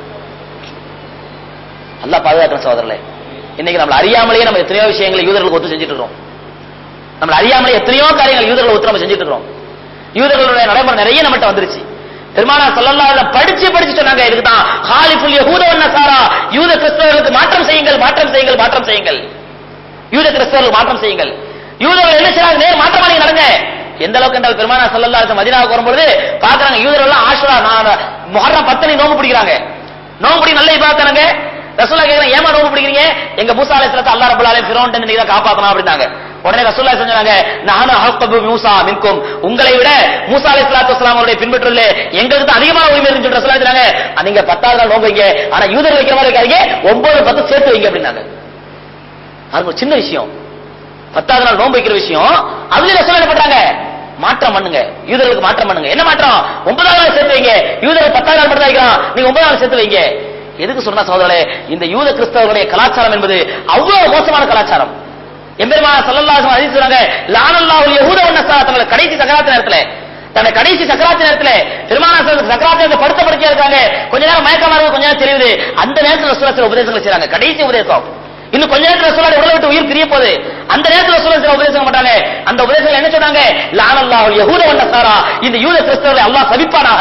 நல்லா பாதுகாக்கிற சகோதரர்களே இன்னைக்கு நம்மள அறியாமலேயே நம்ம எத்தனையோ விஷயங்களை யூதர்களுக்கு ஒத்து செஞ்சுட்டு இருக்கோம் நம்மள அறியாமலே எத்தனையோ காரியங்கள் யூதர்கள் ஒத்து நம்ம செஞ்சுட்டு இருக்கோம் யூதர்களுடைய நடைமுறை நிறைய நம்மகிட்ட வந்துருச்சு பெருமானா ஸல்லல்லாஹு அலைஹி படிச்சு படிச்சு சொன்னாங்க இதுக்கு தான் ஹாலிஃபுல் யஹூத வன் நசாரா யூத கிறிஸ்தவர்களுக்கு மாற்றம் செய்யுங்கள் மாற்றம் செய்யுங்கள் மாற்றம் செய்யுங்கள் யூத கிறிஸ்தவர்கள் மாற்றம் செய்யுங்கள் யூதர்கள் என்ன செய்றாங்க நேர் மாற்றமா நீங்க நடங்க எந்த அளவுக்கு என்றால் பெருமானா ஸல்லல்லாஹு அலைஹி மதீனாவுக்கு வரும்பொழுது பாக்குறாங்க யூதர்கள் எல்லாம் ஆஷுரா நான் முஹர்ரம் பத்தனை நோம்பு பிடிக்கிறாங்க நோம்பு பிடி நல்ல இபாதத்தானங்க ரசூலா கேக்குறாங்க ஏமா நோம்பு பிடிக்கிறீங்க எங்க மூசா அலைஹிஸ்ஸலாத்து அல்லாஹ் ரப்பல் ஆலமீன் ஃபிரௌன் நீங்க தான் காப்பாத்தணும் அப்படின்னாங்க உடனே ரசூல்லா சொன்னாங்க நானு ஹக்கபு மூசா மின்கும் உங்களை விட மூசா அலைஹிஸ்ஸலாத்து வஸலாம் அவருடைய பின்பற்றல எங்களுக்கு தான் அதிகமான உரிமை இருக்குன்னு சொல்லி ரசூலா சொன்னாங்க "அ, நீங்க பத்தாவது நாள் நோம்பு வைங்க ஆனா யூதர் வைக்கிற மாதிரி வைக்காதீங்க ஒன்பது பத்து சேர்த்து வைங்க அப்படின்னாங்க அது ஒரு சின்ன விஷயம் பத்தாவது நாள் நோன்பு வைக்கிற விஷயம் அதுல ரசூலா என்ன பண்றாங்க மாற்றம் பண்ணுங்க யூதர்களுக்கு மாற்றம் பண்ணுங்க என்ன மாற்றம் ஒன்பதாவது நாள் சேர்த்து வைங்க யூதர்கள் பத்தாவது நாள் மட்டும் தான் வைக்கிறான் நீங்க ஒன்பதாவது நாள் சேர்த்து வைங்க எதுக்கு சொன்னா சகோதரே இந்த யூத கிறிஸ்தவர்களுடைய கலாச்சாரம் என்பது அவ்வளவு மோசமான கலாச்சாரம் எம்பெருமான சல்லல்லாஹு அலைஹி வஸல்லம் சொல்றாங்க லானல்லாஹு யஹூத வன் நஸாரா தங்களை கடைசி சக்கராத்து நேரத்துல தன்னை கடைசி சக்கராத்து நேரத்துல பெருமான சக்கராத்து நேரத்துல படுத்த படுக்கையா இருக்காங்க கொஞ்ச நேரம் மயக்கமா இருக்கு கொஞ்ச நேரம் தெரியுது அந்த நேரத்துல ரசூலா சில உபதேசங்களை செய்றாங்க கடைசி உபதேசம் இன்னும் கொஞ்ச நேரத்துல ரசூலோட உடலை விட்டு உயிர் பிரிய போகுது அந்த நேரத்துல ரசூலா சில உபதேசம் மாட்டாங்க அந்த உபதேசங்கள் என்ன சொன்னாங்க லானல்லாஹு யஹூத வன் நஸாரா இந்த யூத கிறிஸ்தவர்களை அல்லாஹ் சபிப்பானாக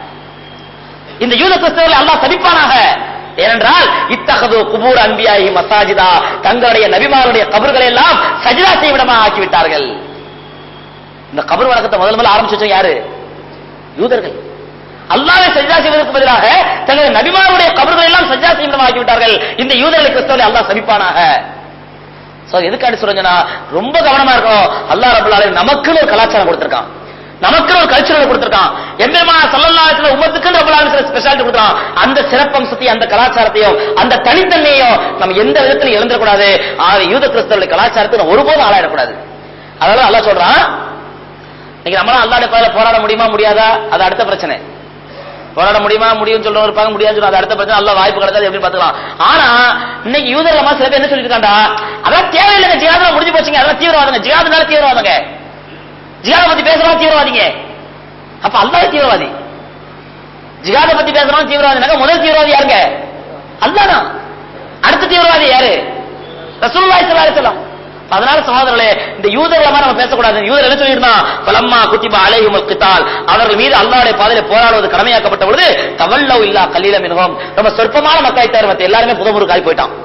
இந்த யூத கிறிஸ்தவர்களை அல்லாஹ் சபிப்பானாக ஏனென்றால் இத்தகது குபூர் அன்பியாகி மசாஜிதா தங்களுடைய நபிமாருடைய கபர்களை எல்லாம் சஜிதா செய்விடமா ஆக்கி விட்டார்கள் இந்த கபர் வழக்கத்தை முதல் முதல்ல ஆரம்பிச்சு வச்சவங்க யாரு யூதர்கள் அல்லாஹ்வை சஜ்ஜா செய்வதற்கு பதிலாக தங்களுடைய நபிமாருடைய கபர்களை எல்லாம் சஜ்ஜா செய்விடமா ஆக்கி விட்டார்கள் இந்த யூதர்களை கிறிஸ்தவர்களை அல்லாஹ் சபிப்பானாக சோ எதுக்காண்டி சொல்றேன்னா ரொம்ப கவனமா இருக்கணும் அல்லாஹ் ரபுல் ஆலமீன் நமக்குன்னு ஒரு கலாச்சாரம் கொடுத்திருக்கான் நமக்குன்னு ஒரு கல்ச்சரல் கொடுத்திருக்கான் எம்பெருமா சல்லல்லாஹு அலைஹி வஸல்லம் உம்மத்துக்குன்னு ரபுல் ஆலமீன் சில ஸ்பெஷாலிட்டி கொடுத்திருக்கான் அந்த சிறப்பம்சத்தையும் அந்த கலாச்சாரத்தையும் அந்த தனித்தன்மையையும் நம்ம எந்த விதத்திலும் இழந்துடக்கூடாது ஆக யூத கிறிஸ்தவருடைய கலாச்சாரத்தை நம்ம ஒருபோதும் ஆளாயிடக்கூடாது அதனால அல்லாஹ் சொல்றான் இன்னைக்கு நம்மளால அல்லாஹ்வுடைய பாதையில போராட முடியுமா முடியாதா அது அடுத்த பிரச்சனை போராட முடியுமா முடியும்னு சொல்றவங்க இருப்பாங்க முடியாது சொல்லுவாங்க அது அடுத்த பிரச்சனை அல்ல வாய்ப்பு கிடைக்காது எப்படி பாத்துக்கலாம் ஆனா இன்னைக்கு யூதர்லமா சில பேர் என்ன சொல்லிட்டு இருக்காண்டா அதான் தேவையில்லைங்க ஜிகாதுல முடிஞ்சு போச்சுங்க அதெல்லாம் தீவிரவாதங்க ஜிகாதுனால தீவிரவாதங்க ஜிகாத பத்தி பேசுறவங்க தீவிரவாதிங்க அப்ப அல்லாஹ் தீவிரவாதி ஜிகாத பத்தி பேசுறவங்க தீவிரவாதினாக்க முதல் தீவிரவாதி யாருங்க அல்லாதான் அடுத்த தீவிரவாதி யாரு ரசூலுல்லாஹி ஸல்லல்லாஹு அலைஹி வஸல்லம் அதனால சகோதரர்களே இந்த யூதர்களை மாதிரி நம்ம பேசக்கூடாது யூதர் என்ன சொல்லியிருந்தான் பலம்மா குத்திபா அலைஹிமுல் கித்தால் அவர்கள் மீது அல்லாஹ்வுடைய பாதையில போராடுவது கடமையாக்கப்பட்ட பொழுது தவல்லவ் இல்லா கலீல மின்ஹும் ரொம்ப சொற்பமான மக்களை தவிர மத்த எல்லாருமே புதமுறுக்காய் போயிட்டான்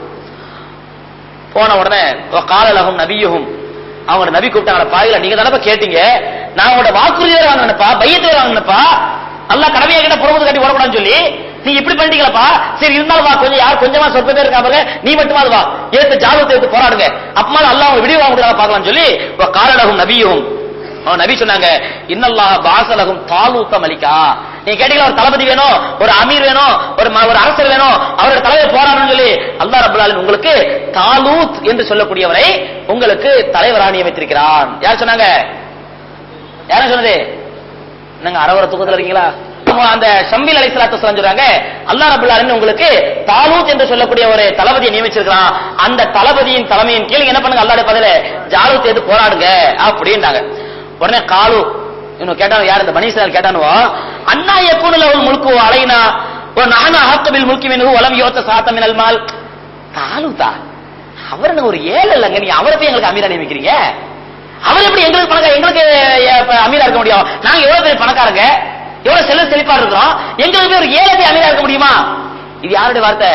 போன உடனே காலலகும் நபியுகும் அவங்க நபி கூப்பிட்டாங்க பாயில நீங்க தானப்பா கேட்டீங்க நான் உங்களோட வாக்குறுதி வேற வாங்கினப்பா பையத்து வேற வாங்கினப்பா அல்லாஹ் கடமையா கிட்ட புறமுது கட்டி ஓடக்கூடாதுன்னு சொல்லி நீ இப்படி பண்ணிட்டீங்களப்பா சரி இருந்தாலும் வா கொஞ்சம் யார் கொஞ்சமா சொற்ப பேர் இருக்கா பாருங்க நீ மட்டுமா வா ஏத்து ஜாலத்தை எடுத்து போராடுங்க அப்பமா அல்லாஹ் அவங்க விடிவு வாங்க பார்க்கலாம் சொல்லி காரலகும் நபியும் அவன் நபி சொன்னாங்க இன்னல்லாஹ் பாசலகும் தாலூத்த மலிக்கா நீ கேட்டீங்களா ஒரு தளபதி வேணும் ஒரு அமீர் வேணும் ஒரு ம- ஒரு அரசர் வேணும் அவரோட தலைவர் போராடணும்னு சொல்லி அல்லாஹ் ரப்பல் ஆலமீன் உங்களுக்கு தாலூத் என்று சொல்லக்கூடியவரை உங்களுக்கு தலைவராக நியமித்திருக்கிறான் யார் சொன்னாங்க யாரும் சொன்னது என்னங்க அரவர தூக்கத்துல இருக்கீங்களா அப்போ அந்த ஷம்பில் அலைஹிஸ்ஸலாத்து வஸலாம் சொல்றாங்க அல்லாஹ் ரப்பல் ஆலமீன் உங்களுக்கு தாலூத் என்று சொல்லக்கூடிய ஒரு தளபதியை நியமிச்சிருக்கான் அந்த தளபதியின் தலைமையின் கீழ் என்ன பண்ணுங்க அல்லாஹ்வுடைய பதில ஜாலூத் எடுத்து போராடுங்க அப்படின்றாங்க உடனே காலு இன்னும் கேட்டான் யார் இந்த பனீஸ்வரர் கேட்டானுவோ அண்ணா யக்கூனு லஹுல் முல்கு அலைனா ஒரு நஹன அஹக்கபில் முல்கி மின்ஹு வலம் யோத்த சாத்த மினல் மால் தாலூத்தா அவர் என்ன ஒரு ஏழை இல்லைங்க நீ அவரை போய் எங்களுக்கு அமீரா நியமிக்கிறீங்க அவர் எப்படி எங்களுக்கு பணக்கார எங்களுக்கு அஹ், இப்ப அமீரா இருக்க முடியும் நாங்க எவ்வளவு பேர் பணக்காரங்க எவ்வளவு செல்வ செழிப்பா இருக்கிறோம் எங்களுக்கு போய் ஒரு ஏழை போய் அமீரா இருக்க முடியுமா இது யாருடைய வார்த்தை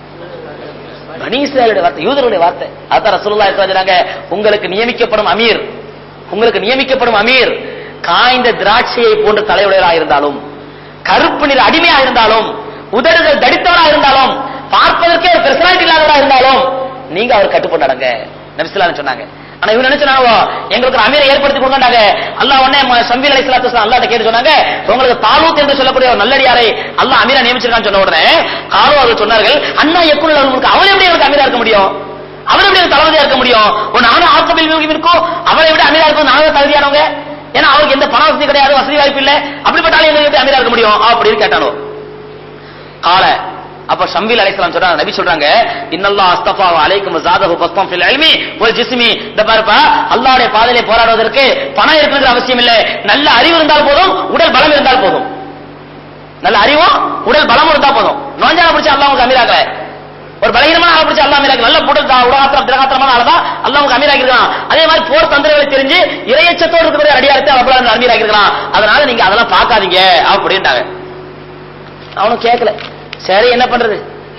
பனீஸ்வரருடைய வார்த்தை யூதருடைய வார்த்தை அதான் ரசூலுல்லாஹி ஸல்லல்லாஹு அலைஹி வஸல்லம் சொன்னாங்க, உங்களுக்கு நியமிக்கப்படும் அமீர் உங்களுக்கு நியமிக்கப்படும் அமீர் காய்ந்த திராட்சையை போன்ற தலையுடையராக இருந்தாலும் கருப்பு நிற அடிமையா இருந்தாலும் உதடுகள் தடித்தவரா இருந்தாலும் பார்ப்பதற்கே ஒரு பெர்சனாலிட்டி இல்லாதவரா இருந்தாலும் நீங்க அவர் கட்டுப்பட்டு நடங்க நபிசுல்லான்னு சொன்னாங்க ஆனா இவங்க என்ன சொன்னாங்க எங்களுக்கு ஒரு அமீரை ஏற்படுத்தி கொடுங்கண்டாங்க அல்லாஹ் உடனே சம்பீர் அலி சலாத்து அல்லாட்ட கேட்டு சொன்னாங்க உங்களுக்கு தாலூத் என்று சொல்லக்கூடிய ஒரு நல்லடியாரை அல்லாஹ் அமீரா நியமிச்சிருக்கான்னு சொன்ன உடனே காலோ அவர்கள் சொன்னார்கள் அண்ணா எக்குள்ள உங்களுக்கு அவர் எப்படி எனக்கு அமீரா இருக்க முடியும் அவர் எப்படி எனக்கு தளபதியா இருக்க முடியும் ஒரு நானும் ஆக்கபில் இருக்கும் அவரை விட அமீரா இருக்கும் நானும் தகுதியானவங்க ஏன்னா அவருக்கு எந்த பண வசதி கிடையாது வசதி வாய்ப்பு இல்ல அப்படிப்பட்டாலும் எங்களுக்கு எப்படி அமீரா இருக்க முடியும் அப்படின்னு கேட்டானோ கால அப்ப ஷம்பில் அலைஹிஸ்ஸலாம் சொல்றாங்க நபி சொல்றாங்க இன்னல்லாஹ் அஸ்தஃபா அலைக்கும் ஜாதஹு பஸ்தம் ஃபில் இல்மி வல் ஜிஸ்மி இந்த பாருப்பா அல்லாஹ்வுடைய பாதையிலே போராடுவதற்கு பணம் இருக்கிறது அவசியம் இல்லை நல்ல அறிவு இருந்தால் போதும் உடல் பலம் இருந்தால் போதும் நல்ல அறிவும் உடல் பலம் இருந்தா போதும் நோஞ்சான பிடிச்ச அல்லாஹ் உங்களுக்கு அமீராக ஒரு பலகீனமான ஆளை பிடிச்ச அல்லாஹ் அமீராக நல்ல உடல் தா- உலகாத்திரம் திரகாத்திரமான ஆளதான் அல்லாஹ் உங்களுக்கு அமீராக இருக்கான் அதே மாதிரி போர் தந்திரங்களை தெரிஞ்சு இரையச்சத்தோடு இருக்கிற அடியாரத்தை அல்லாஹ் அமீராக இருக்கான் அதனால நீங்க அதெல்லாம் பார்க்காதீங்க அப்படின்ட்டாங்க அவனும் கேட்கல சரி என்ன பண்றது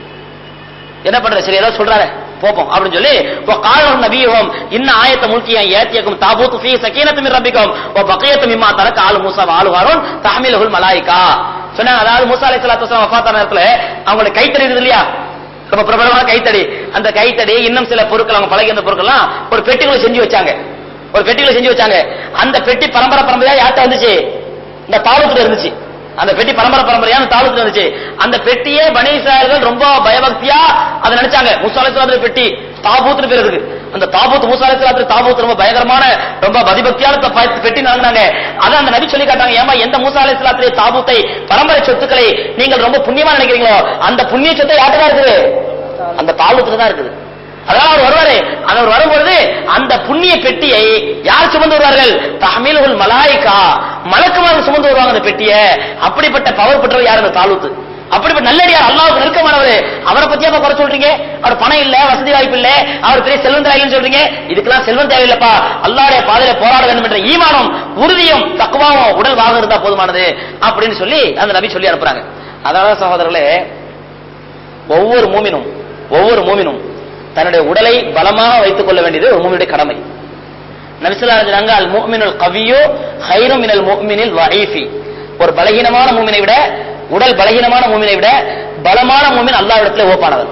என்ன பண்றது சரி ஏதோ சொல்றாரு போப்போம் அப்படின்னு சொல்லி காலம் நபியும் இன்ன ஆயத்த முல்கியா ஏத்தியக்கும் தாபூத் ஃபீ சக்கீனத்து மின் ரப்பிக்கும் ஓ பக்கியத்து மிம்மா தரக்க ஆளு மூசா வாலு ஹாரூன் தஹ்மிலுல் மலாயிகா சொன்னாங்க அதாவது மூசா அலைஹிஸ்ஸலாத்து வஸலாம் வஃபாத்தான நேரத்துல அவங்களுக்கு கைத்தறி இருக்குது இல்லையா ரொம்ப பிரபலமான கைத்தடி அந்த கைத்தடி இன்னும் சில பொருட்கள் அவங்க பழகி அந்த பொருட்கள்லாம் ஒரு பெட்டிக்குள்ள செஞ்சு வச்சாங்க ஒரு பெட்டிக்குள்ள செஞ்சு வச்சாங்க அந்த பெட்டி பரம்பரை பரம்பரையா யார்கிட்ட வந்துச்சு இந்த தாளத்துல இருந்துச்சு அந்த பெட்டி பரம்பரை பரம்பரையா அந்த தாளத்துல இருந்துச்சு அந்த பெட்டியே பனி இஸ்ராயல்கள் ரொம்ப பயபக்தியா அதை நினைச்சாங்க முசாலிஸ்லாத்துல பெட்டி தாபூத்னு பேர் இருக்கு அந்த தாபூத் முசாலிஸ்லாத்துல தாபூத் ரொம்ப பயங்கரமான ரொம்ப பதிபக்தியான த- ப- பெட்டி நாங்கினாங்க அதை அந்த நபி சொல்லி காட்டாங்க ஏமா எந்த மூசா அலிஸ்லாத்திலே தாபூத்தை பரம்பரை சொத்துக்களை நீங்கள் ரொம்ப புண்ணியமா நினைக்கிறீங்களோ அந்த புண்ணிய சொத்தை யார்கிட்ட தான் இருக்குது அந்த தாளத்துல தான் இருக்குது அதனால அவர் வருவாரு அவர் வரும்பொழுது அந்த புண்ணிய பெட்டியை யார் சுமந்து வருவார்கள் தஹமீலுல் மலாயிகா மலக்குமார்கள் சுமந்து வருவாங்க அந்த பெட்டியை அப்படிப்பட்ட பவர் பெற்றவர் யார் அந்த தாலூத்து அப்படிப்பட்ட நல்லடியார் அல்லாவுக்கு நெருக்கமானவர் அவரை பத்தியா குறை சொல்றீங்க அவர் பணம் இல்ல வசதி வாய்ப்பு இல்ல அவர் பெரிய செல்வம் தேவையில்லைன்னு சொல்றீங்க இதுக்கெல்லாம் செல்வம் தேவையில்லப்பா அல்லாவுடைய பாதையில போராட வேண்டும் என்ற ஈமானம் உறுதியும் தக்குவாவும் உடல் வாக இருந்தா போதுமானது அப்படின்னு சொல்லி அந்த நபி சொல்லி அனுப்புறாங்க அதனால சகோதரர்களே ஒவ்வொரு மூமினும் ஒவ்வொரு மூமினும் தன்னுடைய உடலை பலமாக வைத்துக் கொள்ள வேண்டியது ஒரு மூமினுடைய கடமை நபிசுல்லாங்க அல் முஃமினுல் கவியோ ஹைரும் மினல் முஃமினில் வஈஃபி ஒரு பலகீனமான மூமினை விட உடல் பலகீனமான மூமினை விட பலமான மூமின் அல்லாஹ்விடத்துல ஓப்பானவர்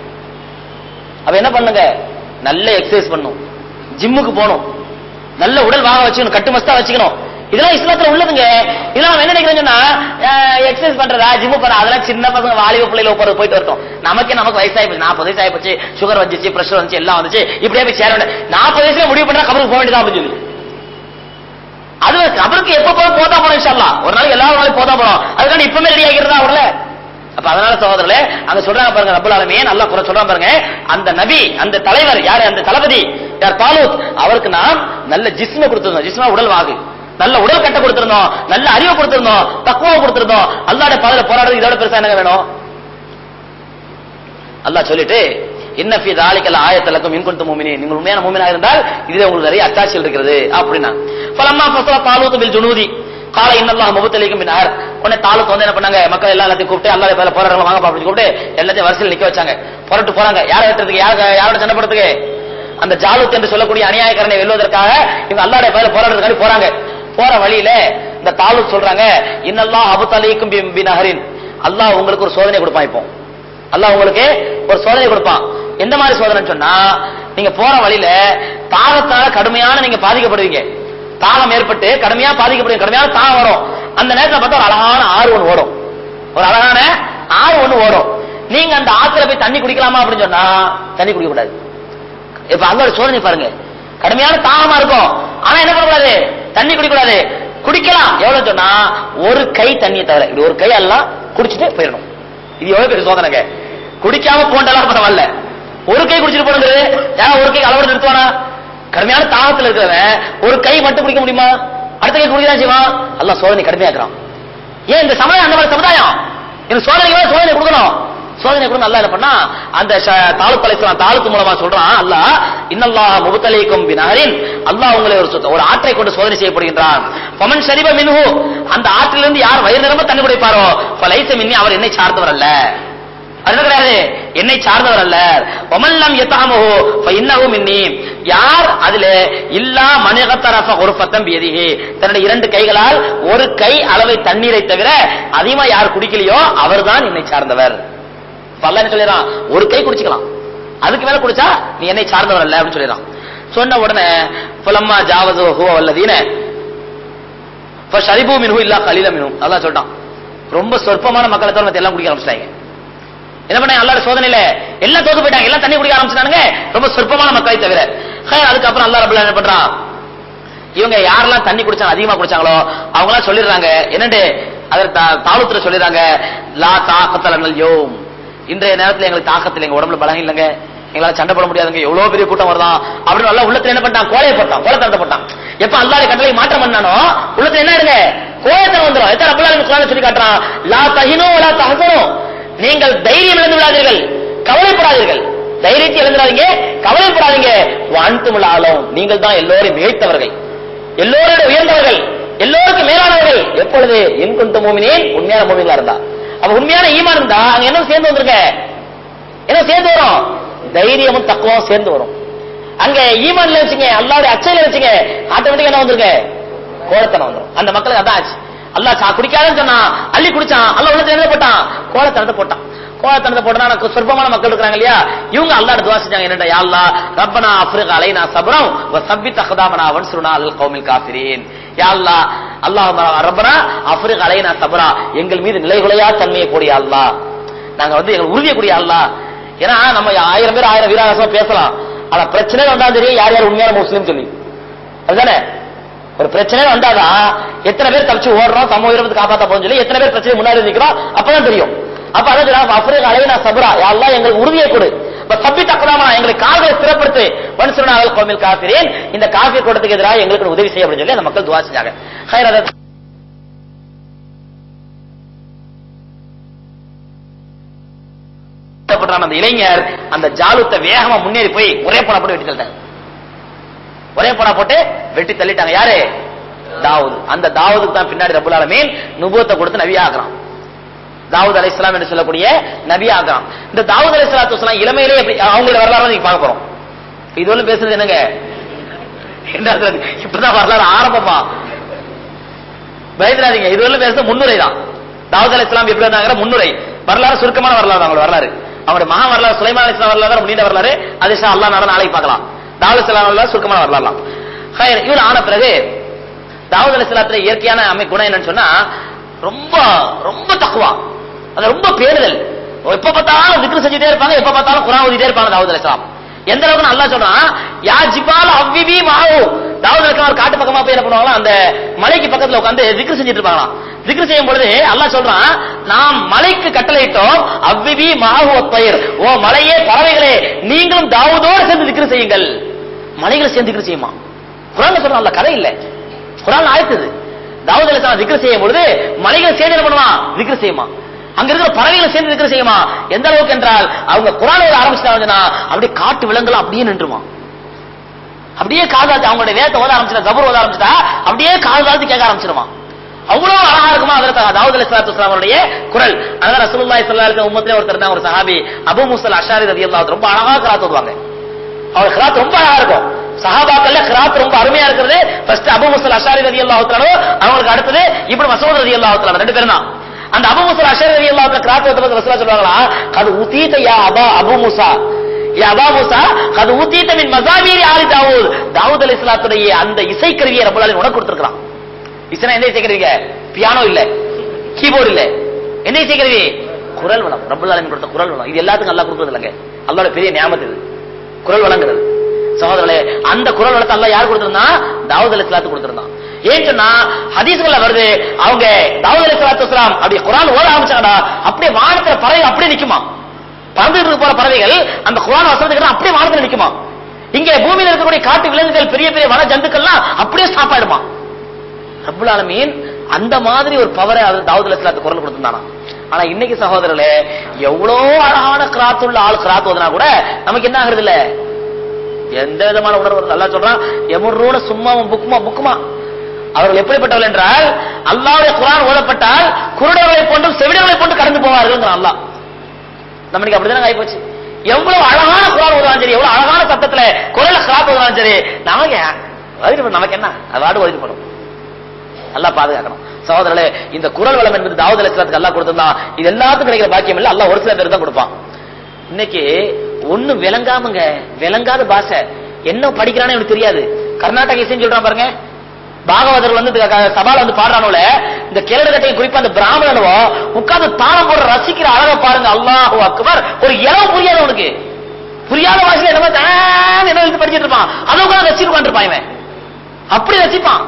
அவ என்ன பண்ணுங்க நல்ல எக்ஸசைஸ் பண்ணும் ஜிம்முக்கு போகணும் நல்ல உடல் வாங்க வச்சுக்கணும் கட்டுமஸ்தா வச்சுக்கணும் இதெல்லாம் இஸ்லாத்துல உள்ளதுங்க இதெல்லாம் அவன் என்ன நினைக்கிறேன்னா எக்ஸசைஸ் பண்றதா ஜிம்மு பண்ண அதெல்லாம் சின்ன பசங்க வாலிப பிள்ளைல போறது போயிட்டு வரட்டும் நமக்கு நமக்கு வயசாகி போச்சு நாற்பது வயசு ஆகி போச்சு சுகர் வந்துச்சு பிரஷர் வந்துச்சு எல்லாம் வந்துச்சு இப்படியே போய் சேர வேண்டிய நாற்பது வயசுல முடிவு பண்ணா கபருக்கு போக வேண்டியதான் அப்படின்னு சொல்லி அது கபருக்கு எப்ப போக போதா போனோம் இன்ஷால்லா ஒரு நாள் எல்லா நாளையும் போதா போனோம் அதுக்காண்டி இப்பவுமே ரெடி ஆகிறதா அவர்ல அப்ப அதனால சகோதரர்களே அங்க சொல்றாங்க பாருங்க ரப்பல் ஆலமீன் நல்லா குறை சொல்றாங்க பாருங்க அந்த நபி அந்த தலைவர் யாரு அந்த தளபதி யார் தாலூத் அவருக்கு நாம் நல்ல ஜிஸ்ம கொடுத்திருந்தோம் ஜிஸ்மா உடல் வாகு நல்ல உடல் கட்ட கொடுத்திருந்தோம் நல்ல அறிவை கொடுத்திருந்தோம் தக்குவ கொடுத்திருந்தோம் அல்லாட பாதையில போராடுறது இதோட பெருசா என்ன வேணும் அல்லாஹ் சொல்லிட்டு இன்ன ஃபி தாலிக்கல் ஆயத்தலக்கும் மின் குன்து மூமினி நீங்கள் உண்மையான மூமினா இருந்தால் இதுல உங்களுக்கு நிறைய அத்தாட்சிகள் இருக்கிறது அப்படின்னா ஃபலம்மா ஃபஸல தாலூத் பில் ஜுனூதி கால இன்னல்லாஹ் முபத்தலிக்கும் பின்னார் உடனே தாலூத் வந்து என்ன பண்ணாங்க மக்கள் எல்லா எல்லாத்தையும் கூப்பிட்டு அல்லாஹ் பேர போறாங்க வாங்க அப்படின்னு கூப்பிட்டு எல்லாத்தையும் வரிசையில் நிக்க வச்சாங்க புரட்டு போறாங்க யாரை வெட்டுறதுக்கு யார யாரோட சண்டை போடுறதுக்கு அந்த ஜாலுத் என்று சொல்லக்கூடிய அநியாயக்காரனை வெல்வதற்காக இவங்க அல்லாடைய பேர போராடுறதுக்காண்டி போறாங்க போற வழியில இந்த தாலூத் சொல்றாங்க இன்னல்லாஹ் அபுத்தலிக்கும் பினஹரின் அல்லாஹ் உங்களுக்கு ஒரு சோதனை கொடுப்பான் இப்போ அல்லாஹ் உங்களுக்கு ஒரு சோதனை கொடுப்பான் எந்த மாதிரி சோதனைன்னு சொன்னா நீங்க போற வழியில தாகத்தால கடுமையான நீங்க பாதிக்கப்படுவீங்க தாகம் ஏற்பட்டு கடுமையா பாதிக்கப்படுவீங்க கடுமையான தாகம் வரும் அந்த நேரத்துல பார்த்தா ஒரு அழகான ஆறு ஒண்ணு ஓடும் ஒரு அழகான ஆறு ஒண்ணு ஓடும் நீங்க அந்த ஆத்துல போய் தண்ணி குடிக்கலாமா அப்படின்னு சொன்னா தண்ணி குடிக்க கூடாது இப்ப அல்லாஹ் சோதனை பாருங்க கடுமையான தாகமா இருக்கும் ஆனா என்ன பண்ணக்கூடாது தண்ணி குடிக்க கூடாது குடிக்கலாம் எவ்வளவு சொன்னா ஒரு கை தண்ணியை தவிர இது ஒரு கை எல்லாம் குடிச்சிட்டு போயிடணும் இது எவ்வளவு பெரிய சோதனைங்க குடிக்காம போண்டெல்லாம் பரவாயில்ல ஒரு கை குடிச்சிட்டு போனது யாரா ஒரு கை அளவோட நிறுத்துவானா கடுமையான தாகத்துல இருக்கிறவன் ஒரு கை மட்டும் குடிக்க முடியுமா அடுத்த கை குடிக்கலாம் செய்வான் அல்லாஹ் சோதனை கடுமையாக்குறான் ஏன் இந்த சமுதாயம் அந்த மாதிரி சமுதாயம் இந்த சோதனைக்கு மேல சோதனை கொடுக்கணும் சோதனை கொடுங்க அல்லாஹ் என்ன பண்ணா அந்த ஷ- தாலுக் அலைஹிஸ்ஸலாம் தாலுக்கு மூலமா சொல்றான் அல்லாஹ் இன்னல்லாஹ் முபத்தலைக்கும் பினஹரின் அல்லாஹ் உங்களை ஒரு சொ- ஒரு ஆற்றை கொண்டு சோதனை செய்யப்படுகின்றான் பமன் ஷரிப மின்ஹு அந்த ஆற்றிலிருந்து யார் வயிறு நிரம்ப தண்ணி குடிப்பாரோ ஃபலைஸ மின்னி அவர் என்னை சார்ந்தவர் அல்ல அது என்ன கிடையாது என்னை சார்ந்தவர் அல்ல ஒமல்லம் எத்தாமஹோ இன்னஹு மின்னி யார் அதுல இல்லா மணிகத்தரஃப ஒரு பத்தம் பியதிஹி தன்னுடைய இரண்டு கைகளால் ஒரு கை அளவை தண்ணீரை தவிர அதிகமா யார் குடிக்கலையோ அவர்தான் என்னை சார்ந்தவர் இப்ப அல்லாஹ் என்ன சொல்லிடுறான் ஒரு கை குடிச்சுக்கலாம் அதுக்கு மேல குடிச்சா நீ என்னை சார்ந்தவர் அல்ல அப்படின்னு சொல்லிடுறான் சொன்ன உடனே புலம்மா ஜாவது ஹுவ வல்லதீன ஷரிபு மின்ஹு இல்லா கலீல மின்ஹு அல்லாஹ் சொல்லிட்டான் ரொம்ப சொற்பமான மக்களை தவிர மத்த எல்லாம் குடிக்க ஆரம்பிச்சிட்டாங்க என்ன பண்ண அல்லாட சோதனையில எல்லாம் தோத்து போயிட்டாங்க எல்லாம் தண்ணி குடிக்க ஆரம்பிச்சிட்டாங்க ரொம்ப சொற்பமான மக்களை தவிர ஹே, அதுக்கப்புறம் அல்லாஹ் ரபுல்லா என்ன பண்றான் இவங்க யாரெல்லாம் தண்ணி குடிச்சாங்க அதிகமா குடிச்சாங்களோ அவங்க எல்லாம் சொல்லிடுறாங்க என்னண்டு அதற்கு தாளுத்துல சொல்லிடுறாங்க லா தாக்கத்தலங்கள் யோம் இன்றைய நேரத்துல எங்களுக்கு தாக்கத்தில் எங்க உடம்புல பலம் இல்லைங்க எங்களால சண்டை போட முடியாதுங்க எவ்வளவு பெரிய கூட்டம் வருதான் அப்படின்னு நல்லா உள்ளத்துல என்ன பண்ணிட்டான் கோலையை போட்டான் கோலத்தனத்தை போட்டான் எப்ப அல்லாஹ் கட்டளை மாற்றம் பண்ணானோ உள்ளத்துல என்ன இருங்க கோலத்தனம் வந்துடும் எத்தனை அப்பலாம் குரான் சொல்லி காட்டுறான் லா தஹினோ லா தஹசனோ நீங்கள் தைரியம் இழந்து விடாதீர்கள் கவலைப்படாதீர்கள் தைரியத்தை இழந்துடாதீங்க கவலைப்படாதீங்க வான்துமிழ் ஆளும் நீங்கள் தான் எல்லோரையும் மிகைத்தவர்கள் எல்லோரோட உயர்ந்தவர்கள் எல்லோருக்கும் மேலானவர்கள் எப்பொழுது என் கொண்ட மூமினேன் உண்மையான மூமிகளா இருந்தா அப்ப உண்மையான ஈமான் இருந்தா அங்க என்ன சேர்ந்து வந்திருக்க என்ன சேர்ந்து வரும் தைரியமும் தக்குவம் சேர்ந்து வரும் அங்க ஈமான்ல வச்சுங்க அல்லாவுடைய அச்சையில வச்சுங்க ஆட்டோமேட்டிக் என்ன வந்திருக்க கோலத்தனம் வந்துரும் அந்த மக்களுக்கு அதான் ஆச்சு அல்லாஹ் சா குடிக்காதன்னு சொன்னா அள்ளி குடிச்சான் அல்லாஹ் உள்ளத்துல என்ன போட்டான் கோலத்தனத்தை போட்டான் கோலத்தனத்தை போட்டா எனக்கு சொற்பமான மக்கள் இருக்கிறாங்க இல்லையா இவங்க அல்லாஹ் துவா செஞ்சாங்க என்னடா யா அல்லாஹ் ரப்பனா அஃப்ரிக் அலைனா சப்ரம் வ சப்பித் அக்தாமனா வன்சுருனா அல் கௌமில் காஃபிரீன் யா அல்லாஹ் அல்லாஹ் ரப்பனா அஃப்ரிக் அலைனா சப்ரா எங்கள் மீது நிலைகுலையா தன்மையை கூடிய அல்லாஹ் நாங்க வந்து எங்கள் உறுதியை கூடிய அல்லாஹ் ஏன்னா நம்ம ஆயிரம் பேர் ஆயிரம் வீராசமா பேசலாம் ஆனா பிரச்சனை வந்தா தெரியும் யார் யார் உண்மையான முஸ்லீம் சொல்லி அதுதானே ஒரு பிரச்சனை வந்தாதான் எத்தனை பேர் தப்பிச்சு ஓடுறோம் சமூக உயிரை காப்பாத்த போறோம் சொல்லி எத்தனை பேர் பிரச்சனை முன்னாடி நிக்கிறோம் அப்பதான் தெரியும் அப்ப அதான் சொல்றாங்க அப்ரேக் அலைனா சபரா யாரெல்லாம் எங்களுக்கு உறுதியை கொடு இப்ப சப்பி தக்கலாமா எங்களை கால்களை ஸ்திரப்படுத்து மனுஷனாக கோமில் காப்பிரேன் இந்த காஃபி கூட்டத்துக்கு எதிராக எங்களுக்கு உதவி செய்ய அப்படின்னு சொல்லி அந்த மக்கள் துவா செஞ்சாங்க ஹைர் அதை கஷ்டப்படுறான் அந்த இளைஞர் அந்த ஜாலுத்தை வேகமா முன்னேறி போய் ஒரே போனா போட்டு வெட்டி தள்ளிட்டாங்க ஒரே போனா போட்டு வெட்டி தள்ளிட்டாங்க யாரு தாவூத் அந்த தாவூதுக்கு தான் பின்னாடி ரபுல் ஆலமீன் நுபுவத்தை கொடுத்து நபி ஆக்குறான் தாவூத் அலை இஸ்லாம் என்று சொல்லக்கூடிய நபி ஆக்குறான் இந்த தாவூத் அலை சலாத்து வஸ்லாம் இளமையிலே எப்படி அவங்களோட வரலாறு நீங்க பார்க்க போறோம் இதுவரை பேசுறது என்னங்க என்ன சொல்றது? இப்பதான் வரலாறு ஆரம்பமா பயந்துடாதீங்க இதுவரை பேசுறது முன்னுரை தான் தாவூத் அலை இஸ்லாம் எப்படி இருந்தாங்கிற முன்னுரை வரலாறு சுருக்கமான வரலாறு அவங்களோட வரலாறு அவருடைய மகா வரலாறு சுலைமான் அலி இஸ்லாம் வரலாறு நீண்ட வரலாறு அது இன்ஷா அல்லாஹ் நாளை நாளைக்கு பார்க்கலாம் தாவூத் இஸ்லாம் வரலாறு சுருக்கமான வரலாறுலாம் ஹைர் இவர் ஆன பிறகு தாவூத் அலி இஸ்லாத்துல இயற்கையான அமை குணம் என்னன்னு சொன்னா ரொம்ப ரொம்ப தக்குவா அது ரொம்ப பேணுதல் எப்ப பார்த்தாலும் விக்ரு செஞ்சுட்டே இருப்பாங்க எப்ப பார்த்தாலும் குரான் ஓதிட்டே இருப்பாங்க தாவூத் அலி இஸ்லாம் எந்த அளவுக்கு நல்லா சொல்றான் யா ஜிபால் அவ்விவி மாவு தாவூத் அலி இஸ்லாம் காட்டு பக்கமா போய் என்ன பண்ணுவாங்களா அந்த மலைக்கு பக்கத்துல உட்கார்ந்து விக்ரு செஞ்சுட்டு இருப்பாங்களாம் விக்ரு செய்யும் பொழுது அல்லாஹ் சொல்றான் நாம் மலைக்கு கட்டளையிட்டோம் அவ்விவி மாவு பயிர் ஓ மலையே பறவைகளே நீங்களும் தாவூதோடு சேர்ந்து விக்ரு செய்யுங்கள் மலைகளை சேர்ந்து விக்ரு செய்யுமா குரான் சொல்றான் அல்ல கதை இல்ல குரான் ஆயத்துது தாவூத் அலைஹிஸ்ஸலாம் திக்ர் செய்யும் பொழுது மலைகள் சேர்ந்து என்ன பண்ணுவான் திக்ர் செய்யுமா அங்க இருக்கிற பறவைகளை சேர்ந்து திக்ர் செய்யுமா எந்த அளவுக்கு என்றால் அவங்க குரான் ஓத ஆரம்பிச்சிட்டாங்கன்னா அப்படியே காட்டு விலங்குகள் அப்படியே நின்றுமா அப்படியே காதாத்து அவங்களுடைய வேதத்தை ஓத ஆரம்பிச்சிட்டா ஜபர் ஓத ஆரம்பிச்சிட்டா அப்படியே காதாத்து கேட்க ஆரம்பிச்சிருமா அவ்வளவு அழகா இருக்குமா அதற்கு தாவூத் அலி சலாத்து அவருடைய குரல் அதான் ரசூலுல்லாஹி ஸல்லல்லாஹு அலைஹி வஸல்லம் உம்மத்திலே ஒருத்தர் இருந்தாங்க ஒரு சஹாபி அபூ மூசல் அஷாரி ரலியல்லாஹு அன்ஹு ரொம்ப அழகா கிராத் ஓதுவாங்க அவர் கிராத் ரொம்ப அழகா இருக்கும் சஹாபாக்கள்ல கிராத் ரொம்ப அருமையா இருக்கிறது ஃபர்ஸ்ட் அபூ முசல் அஷாரி ரலியல்லாஹு தஆலா அவங்களுக்கு அடுத்தது இப்னு மசூத் ரலியல்லாஹு தஆலா ரெண்டு பேரும் தான் அந்த அபு முசா அஷர் அலி அல்லாஹ் கிராத் வந்து ரசூலா சொல்றாங்களா அது உதீத யா அபா அபு முசா யா அபா முசா அது உதீத மின் மசாபீரி ஆலி தாவூத் தாவூத் அலைஹிஸ்ஸலாத்துடைய அந்த இசைக்கருவியை ரப்பல் ஆலமீன் உனக்கு கொடுத்திருக்கான் இசைனா எந்த இசைக்கருவிங்க பியானோ இல்ல கீபோர்டு இல்ல என்ன இசைக்கருவி குரல் வளம் ரப்பல் ஆலமீன் கொடுத்த குரல் வளம் இது எல்லாத்துக்கும் அல்லாஹ் கொடுக்கிறது இல்லைங்க அல்லாஹ்வோட பெரிய நியாமத்து இது குரல் வழங்குறது சகோதரர்களே அந்த குரல் வளத்தை அல்லாஹ் யார் கொடுத்திருந்தான் தாவூத் அலைஹிஸ்ஸலாத்துக்கு கொடுத்திருந்தான் ஏன் சொன்னா ஹதீஸ்கள்ல வருது அவங்க தாவூத் அலைஹிஸ்ஸலாத்து வஸலாம் அப்படி குர்ஆன் ஓத ஆரம்பிச்சாங்கடா அப்படியே வானத்துல பறவை அப்படியே நிக்குமா பறந்துட்டு இருக்க போற பறவைகள் அந்த குர்ஆன் வசனத்துக்கு அப்படியே வானத்துல நிக்குமா இங்க பூமியில இருக்கக்கூடிய காட்டு விலங்குகள் பெரிய பெரிய வன ஜந்துக்கள்லாம் அப்படியே ஸ்டாப் ஆயிடுமா ரப்புல் ஆலமீன் அந்த மாதிரி ஒரு பவரை அது தாவூத் அலைஹிஸ்ஸலாத்து குரல் கொடுத்திருந்தானா ஆனா இன்னைக்கு சகோதரர்களே எவ்வளோ அழகான கிராத் உள்ள ஆள் கிராத் ஓதுனா கூட நமக்கு என்ன ஆகுறது இல்ல எந்த விதமான உணர்வு நல்லா சொல்றான் எமுர்ரூன சும்மாவும் புக்குமா புக்குமா அவர்கள் எப்படிப்பட்டவர்கள் என்றால் அல்லாஹ்வுடைய குர்ஆன் ஓதப்பட்டால் குருடர்களை போன்றும் செவிடர்களை போன்று கடந்து போவார்கள் அல்லாஹ் நம்மளுக்கு அப்படிதான் ஆகி போச்சு எவ்வளவு அழகான குரான் ஓதுவாலும் சரி எவ்வளவு அழகான சத்தத்துல குரல கிராப் ஓதுவாலும் சரி நமக்கு வயிறு நமக்கு என்ன அது வாடு ஒதுக்கி போடும் நல்லா பாதுகாக்கணும் சகோதரர்களே இந்த குரல் வளம் என்பது தாவூத் அலைஹிஸ்ஸலாத்துக்கு அல்லாஹ் கொடுத்திருந்தான் இது எல்லாத்துக்கும் கிடைக்கிற பாக்கியம் இல்ல அல்லாஹ் ஒரு சில பேர் தான் கொடுப்பான் இன்னைக்கு ஒண்ணு விளங்காமங்க விளங்காத பாஷை என்ன படிக்கிறானே எனக்கு தெரியாது கர்நாடக இசைன்னு சொல்றான் பாருங்க பாகவதர் வந்து இந்த க- சபால வந்து பாடுறானுல இந்த கிழடு கட்டையை குறிப்பா அந்த பிராமணனுவோ உட்கார்ந்து தாளம் போட ரசிக்கிற அழகை பாருங்க அல்லாஹு அக்பர் ஒரு இளவு புரியாது உனக்கு புரியாத வாசில என்னமோ தான் என்ன எழுதி படிச்சிட்டு இருப்பான் அதை உட்கார்ந்து ரசிச்சு உட்காந்துருப்பான் இவன் அப்படி ரசிப்பான்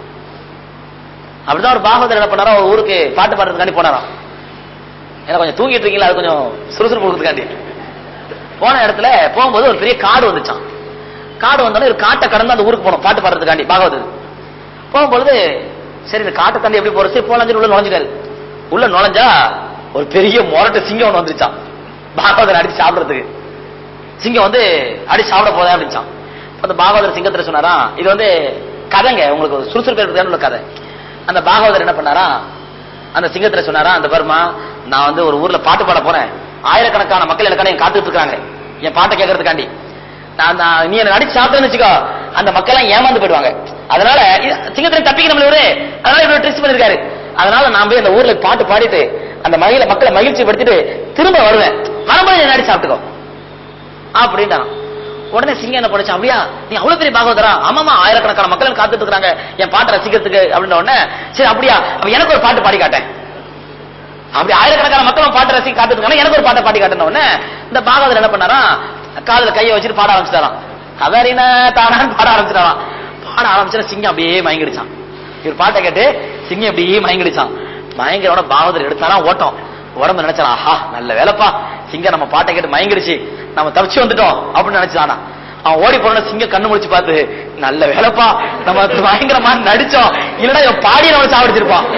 அப்படிதான் ஒரு பாகவதர் என்ன பண்ணாரா ஒரு ஊருக்கு பாட்டு பாடுறதுக்காண்டி போனாராம் ஏன்னா கொஞ்சம் தூங்கிட்டு இருக்கீங்களா அது கொஞ்சம் சுறுசுறுப்பு கொடுக்கறதுக்காண்டி போன இடத்துல போகும்போது ஒரு பெரிய காடு வந்துச்சான் காடு வந்தோடனே ஒரு காட்டை கடந்து அந்த ஊருக்கு போனோம் பாட்டு பாடுறதுக்காண்டி பாகவதர் போகும்பொழுது சரி இந்த காட்டை தாண்டி எப்படி போறது சரி போலாம் சொல்லி உள்ள நுழைஞ்சிட்டாரு உள்ள நுழைஞ்சா ஒரு பெரிய மொரட்டு சிங்கம் ஒண்ணு வந்துருச்சான் பாகவதர் அடிச்சு சாப்பிடுறதுக்கு சிங்கம் வந்து அடிச்சு சாப்பிட போதே அப்படிச்சான் அந்த பாகவதர் சிங்கத்துல சொன்னாரா இது வந்து கதைங்க உங்களுக்கு ஒரு சுறுசுறுப்பு இருக்கிறதுக்கான உள்ள கதை அந்த பாகவதர் என்ன பண்ணாரா அந்த சிங்கத்துல சொன்னாரா அந்த பர்மா நான் வந்து ஒரு ஊர்ல பாட்டு பாட போறேன் ஆயிரக்கணக்கான மக்கள் எனக்கான என் காத்துட்டு இருக்காங்க என் பாட்டை கேட்கறதுக்காண்டி நான் நான் நீ என்ன அடிச்சு சாப்பிட்டேன்னு வச்சுக்கோ அந்த மக்கள் எல்லாம் ஏமாந்து போயிடுவாங்க அதனால இது- சிங்கத்துல தப்பிக்க நம்மள இவரு அதனால இவரு ட்ரிக்ஸ் பண்ணிருக்காரு அதனால நான் போய் அந்த ஊர்ல பாட்டு பாடிட்டு அந்த மகிழ மக்களை மகிழ்ச்சி படுத்திட்டு திரும்ப வருவேன் வரும்போது என்ன அடிச்சு சாப்பிட்டுக்கோ அப்படின்ட்டான் உடனே சிங்கம் என்ன பண்ணுச்சு அப்படியா நீ அவ்வளவு பெரிய பாகவதரா ஆமாமா ஆயிரக்கணக்கான மக்கள் காத்துட்டு இருக்காங்க என் பாட்டை ரசிக்கிறதுக்கு அப்படின்ன உடனே சரி அப்படியா அப்ப எனக்கு ஒரு பாட்டு பாடி காட்டேன் அப்படி ஆயிரக்கணக்கான மக்களும் பாட்டு ரசிக்க காத்துட்டு இருக்காங்க எனக்கு ஒரு பாட்டை பாடி காட்டின உடனே இந்த பாகவதர் என்ன பண்ணாரா காதுல கையை வச்சுட்டு பாட ஆரம்பிச்சிட்டாராம் கதறின தானான்னு பாட ஆரம்பிச்சிட்டாராம் பாட ஆரம்பிச்சா சிங்கம் அப்படியே மயங்கிடுச்சான் இவர் பாட்டை கேட்டு சிங்கம் அப்படியே மயங்கிடுச்சான் மயங்கிற பாகவதர் எடுத்தாராம் ஓட்டம் உடம்பு நினைச்சான் ஆஹா நல்ல வேலைப்பா சிங்கம் நம்ம பாட்டை கேட்டு மயங்கிடுச்சு நம்ம தப்பிச்சு வந்துட்டோம் அப்படின்னு நினைச்சானா அவன் ஓடி போன சிங்கம் கண்ணு முடிச்சு பார்த்து நல்ல வேலைப்பா நம்ம பயங்கரமா நடிச்சோம் இல்லடா இவன் பாடி நம்ம சாவடிச்சிருப்பான்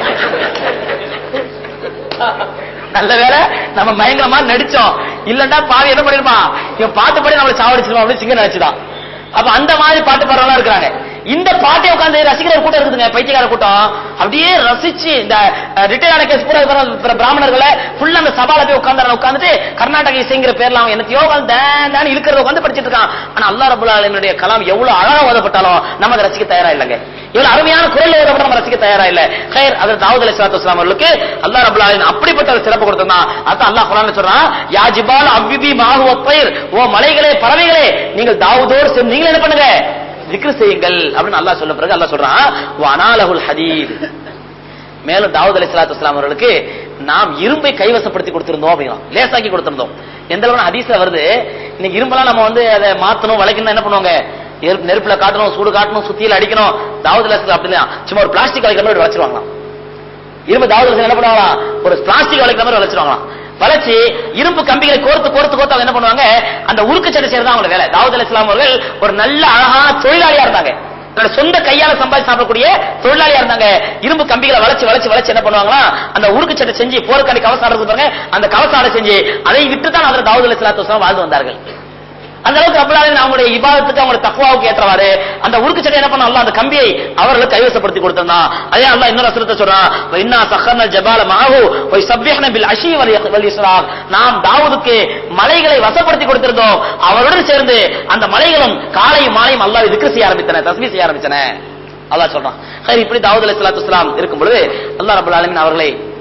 நல்ல வேலை நம்ம பயங்கரமா நடிச்சோம் இல்லன்னா பாவி என்ன பண்ணிருப்பான் இவன் பாட்டு பாடி நம்மளை சாவடிச்சிருவான் அப்படின்னு சிங்கம் நினைச்சுதான் அப்ப அந்த மாதிரி பாட்டு பாடுறவங்க இருக்கிறாங்க இந்த பாட்டை உட்கார்ந்து ரசிக்கிற கூட்டம் இருக்குதுங்க பைத்தியக்கார கூட்டம் அப்படியே ரசிச்சு இந்த ரிட்டையர் ஆன கேஸ் பூரா இருக்கிற பிர- பிராமணர்களை ஃபுல்லா அந்த சபால போய் உட்கார்ந்து உட்கார்ந்துட்டு கர்நாடக இசைங்கிற பேர்ல அவன் என்னத்தையோ உட்கார்ந்து தேன் தேன் இழுக்கிறத உட்கார்ந்து படிச்சிட்டு இருக்கான் ஆனா அல்லாஹ் ரபுல் ஆலமீனுடைய கலாம் எவ்வளவு அழகா ஓதப்பட்டாலும் நம்ம அதை ரசிக்க தயாரா இல்லைங்க இவ்வளவு அருமையான குரல் ஓதப்பட்ட நம்ம ரசிக்க தயாரா இல்ல ஹைர் அது தாவூத் அலைஹி ஸலாத்து வஸலாம் அவர்களுக்கு அல்லாஹ் ரபுல் ஆலமீன் அப்படிப்பட்ட ஒரு சிறப்பு கொடுத்திருந்தான் அதான் அல்லாஹ் குர்ஆன்ல சொல்றான் யா ஜிபால் அவ்விபி மாஹு வத்தைர் ஓ மலைகளே பறவைகளே நீங்கள் தாவூதோடு சேர்ந்து நீங்கள் என்ன பண்ணுங்க zikr செய்யுங்கள் அப்படின்னு அல்லாஹ் சொல்ல பிறகு அல்லாஹ் சொல்றான் வனாலஹுல் ஹதீத் மேலும் தாவூத் அலைஹி ஸலாத்து வஸலாம் அவர்களுக்கு நாம் இரும்பை கைவசப்படுத்தி கொடுத்திருந்தோம் அப்படின்னா லேசாக்கி கொடுத்திருந்தோம் எந்த அளவு ஹதீஸ்ல வருது இன்னைக்கு இரும்பெல்லாம் நம்ம வந்து அதை மாத்தணும் வளைக்கணும் என்ன பண்ணுவாங்க நெருப்பு- நெருப்புல காட்டணும் சூடு காட்டணும் சுத்தியில அடிக்கணும் தாவூத் அலைஹி ஸலாத்து அப்படின்னா சும்மா ஒரு பிளாஸ்டிக் வளைக்கிற மாதிரி வளைச்சிருவாங்களாம் இரும்பு தாவூத் அலைஹி என்ன பண்ணுவாங்களாம் ஒரு பிளாஸ்டிக் வளைக்கிற மாதிரி வளைச்சிருவாங்களாம் வளைச்சு இரும்பு கம்பிகளை கோர்த்து கோர்த்து கோர்த்து அவங்க என்ன பண்ணுவாங்க அந்த உருக்கு சட்டை செய்யறது அவங்களோட வேலை தாவூத் அலைஹி ஸலாம் அவர்கள் ஒரு நல்ல அழகான தொழிலாளியா இருந்தாங்க தன்னோட சொந்த கையால சம்பாதிச்சு சாப்பிடக்கூடிய தொழிலாளியா இருந்தாங்க இரும்பு கம்பிகளை வளைச்சு வளைச்சு வளைச்சு என்ன பண்ணுவாங்களா அந்த உருக்கு சட்டை செஞ்சு போருக்காண்டி கவசம் இருக்கு பாருங்க அந்த கவசாடை செஞ்சு அதை விட்டு தான் அதில் தாவூத் அலைஹி ஸலாத்து வஸலாம் வாழ்ந்து வந்தார்கள் அந்த அளவுக்கு ரப்பலாலின் அவங்களுடைய இபாதத்துக்கு அவங்களுடைய தக்குவாவுக்கு ஏற்றவாறு அந்த உருக்கு சட்டை என்ன பண்ண அல்லாஹ் அந்த கம்பியை அவர்களுக்கு கைவசப்படுத்தி கொடுத்திருந்தான் அதே அல்லாஹ் இன்னொரு அசுரத்தை சொல்றான் இன்னா சஹர்ன ஜபால மாஹு ஒய் சப்யஹ்ன பில் அஷி வல் இக்- வல் இஸ்ராக் நாம் தாவூதுக்கு மலைகளை வசப்படுத்தி கொடுத்திருந்தோம் அவருடன் சேர்ந்து அந்த மலைகளும் காலையும் மாலையும் அல்லாஹ் திக்ர் செய்ய ஆரம்பித்தன தஸ்மீ செய்ய ஆரம்பித்தன அல்லாஹ் சொல்றான் சரி இப்படி தாவூத் அலைஹிஸ்ஸலாத்து வஸ்ஸலாம் இருக்கும் பொழுது அல்லாஹ் ரப்பல் ஆலமீன் அவர்களை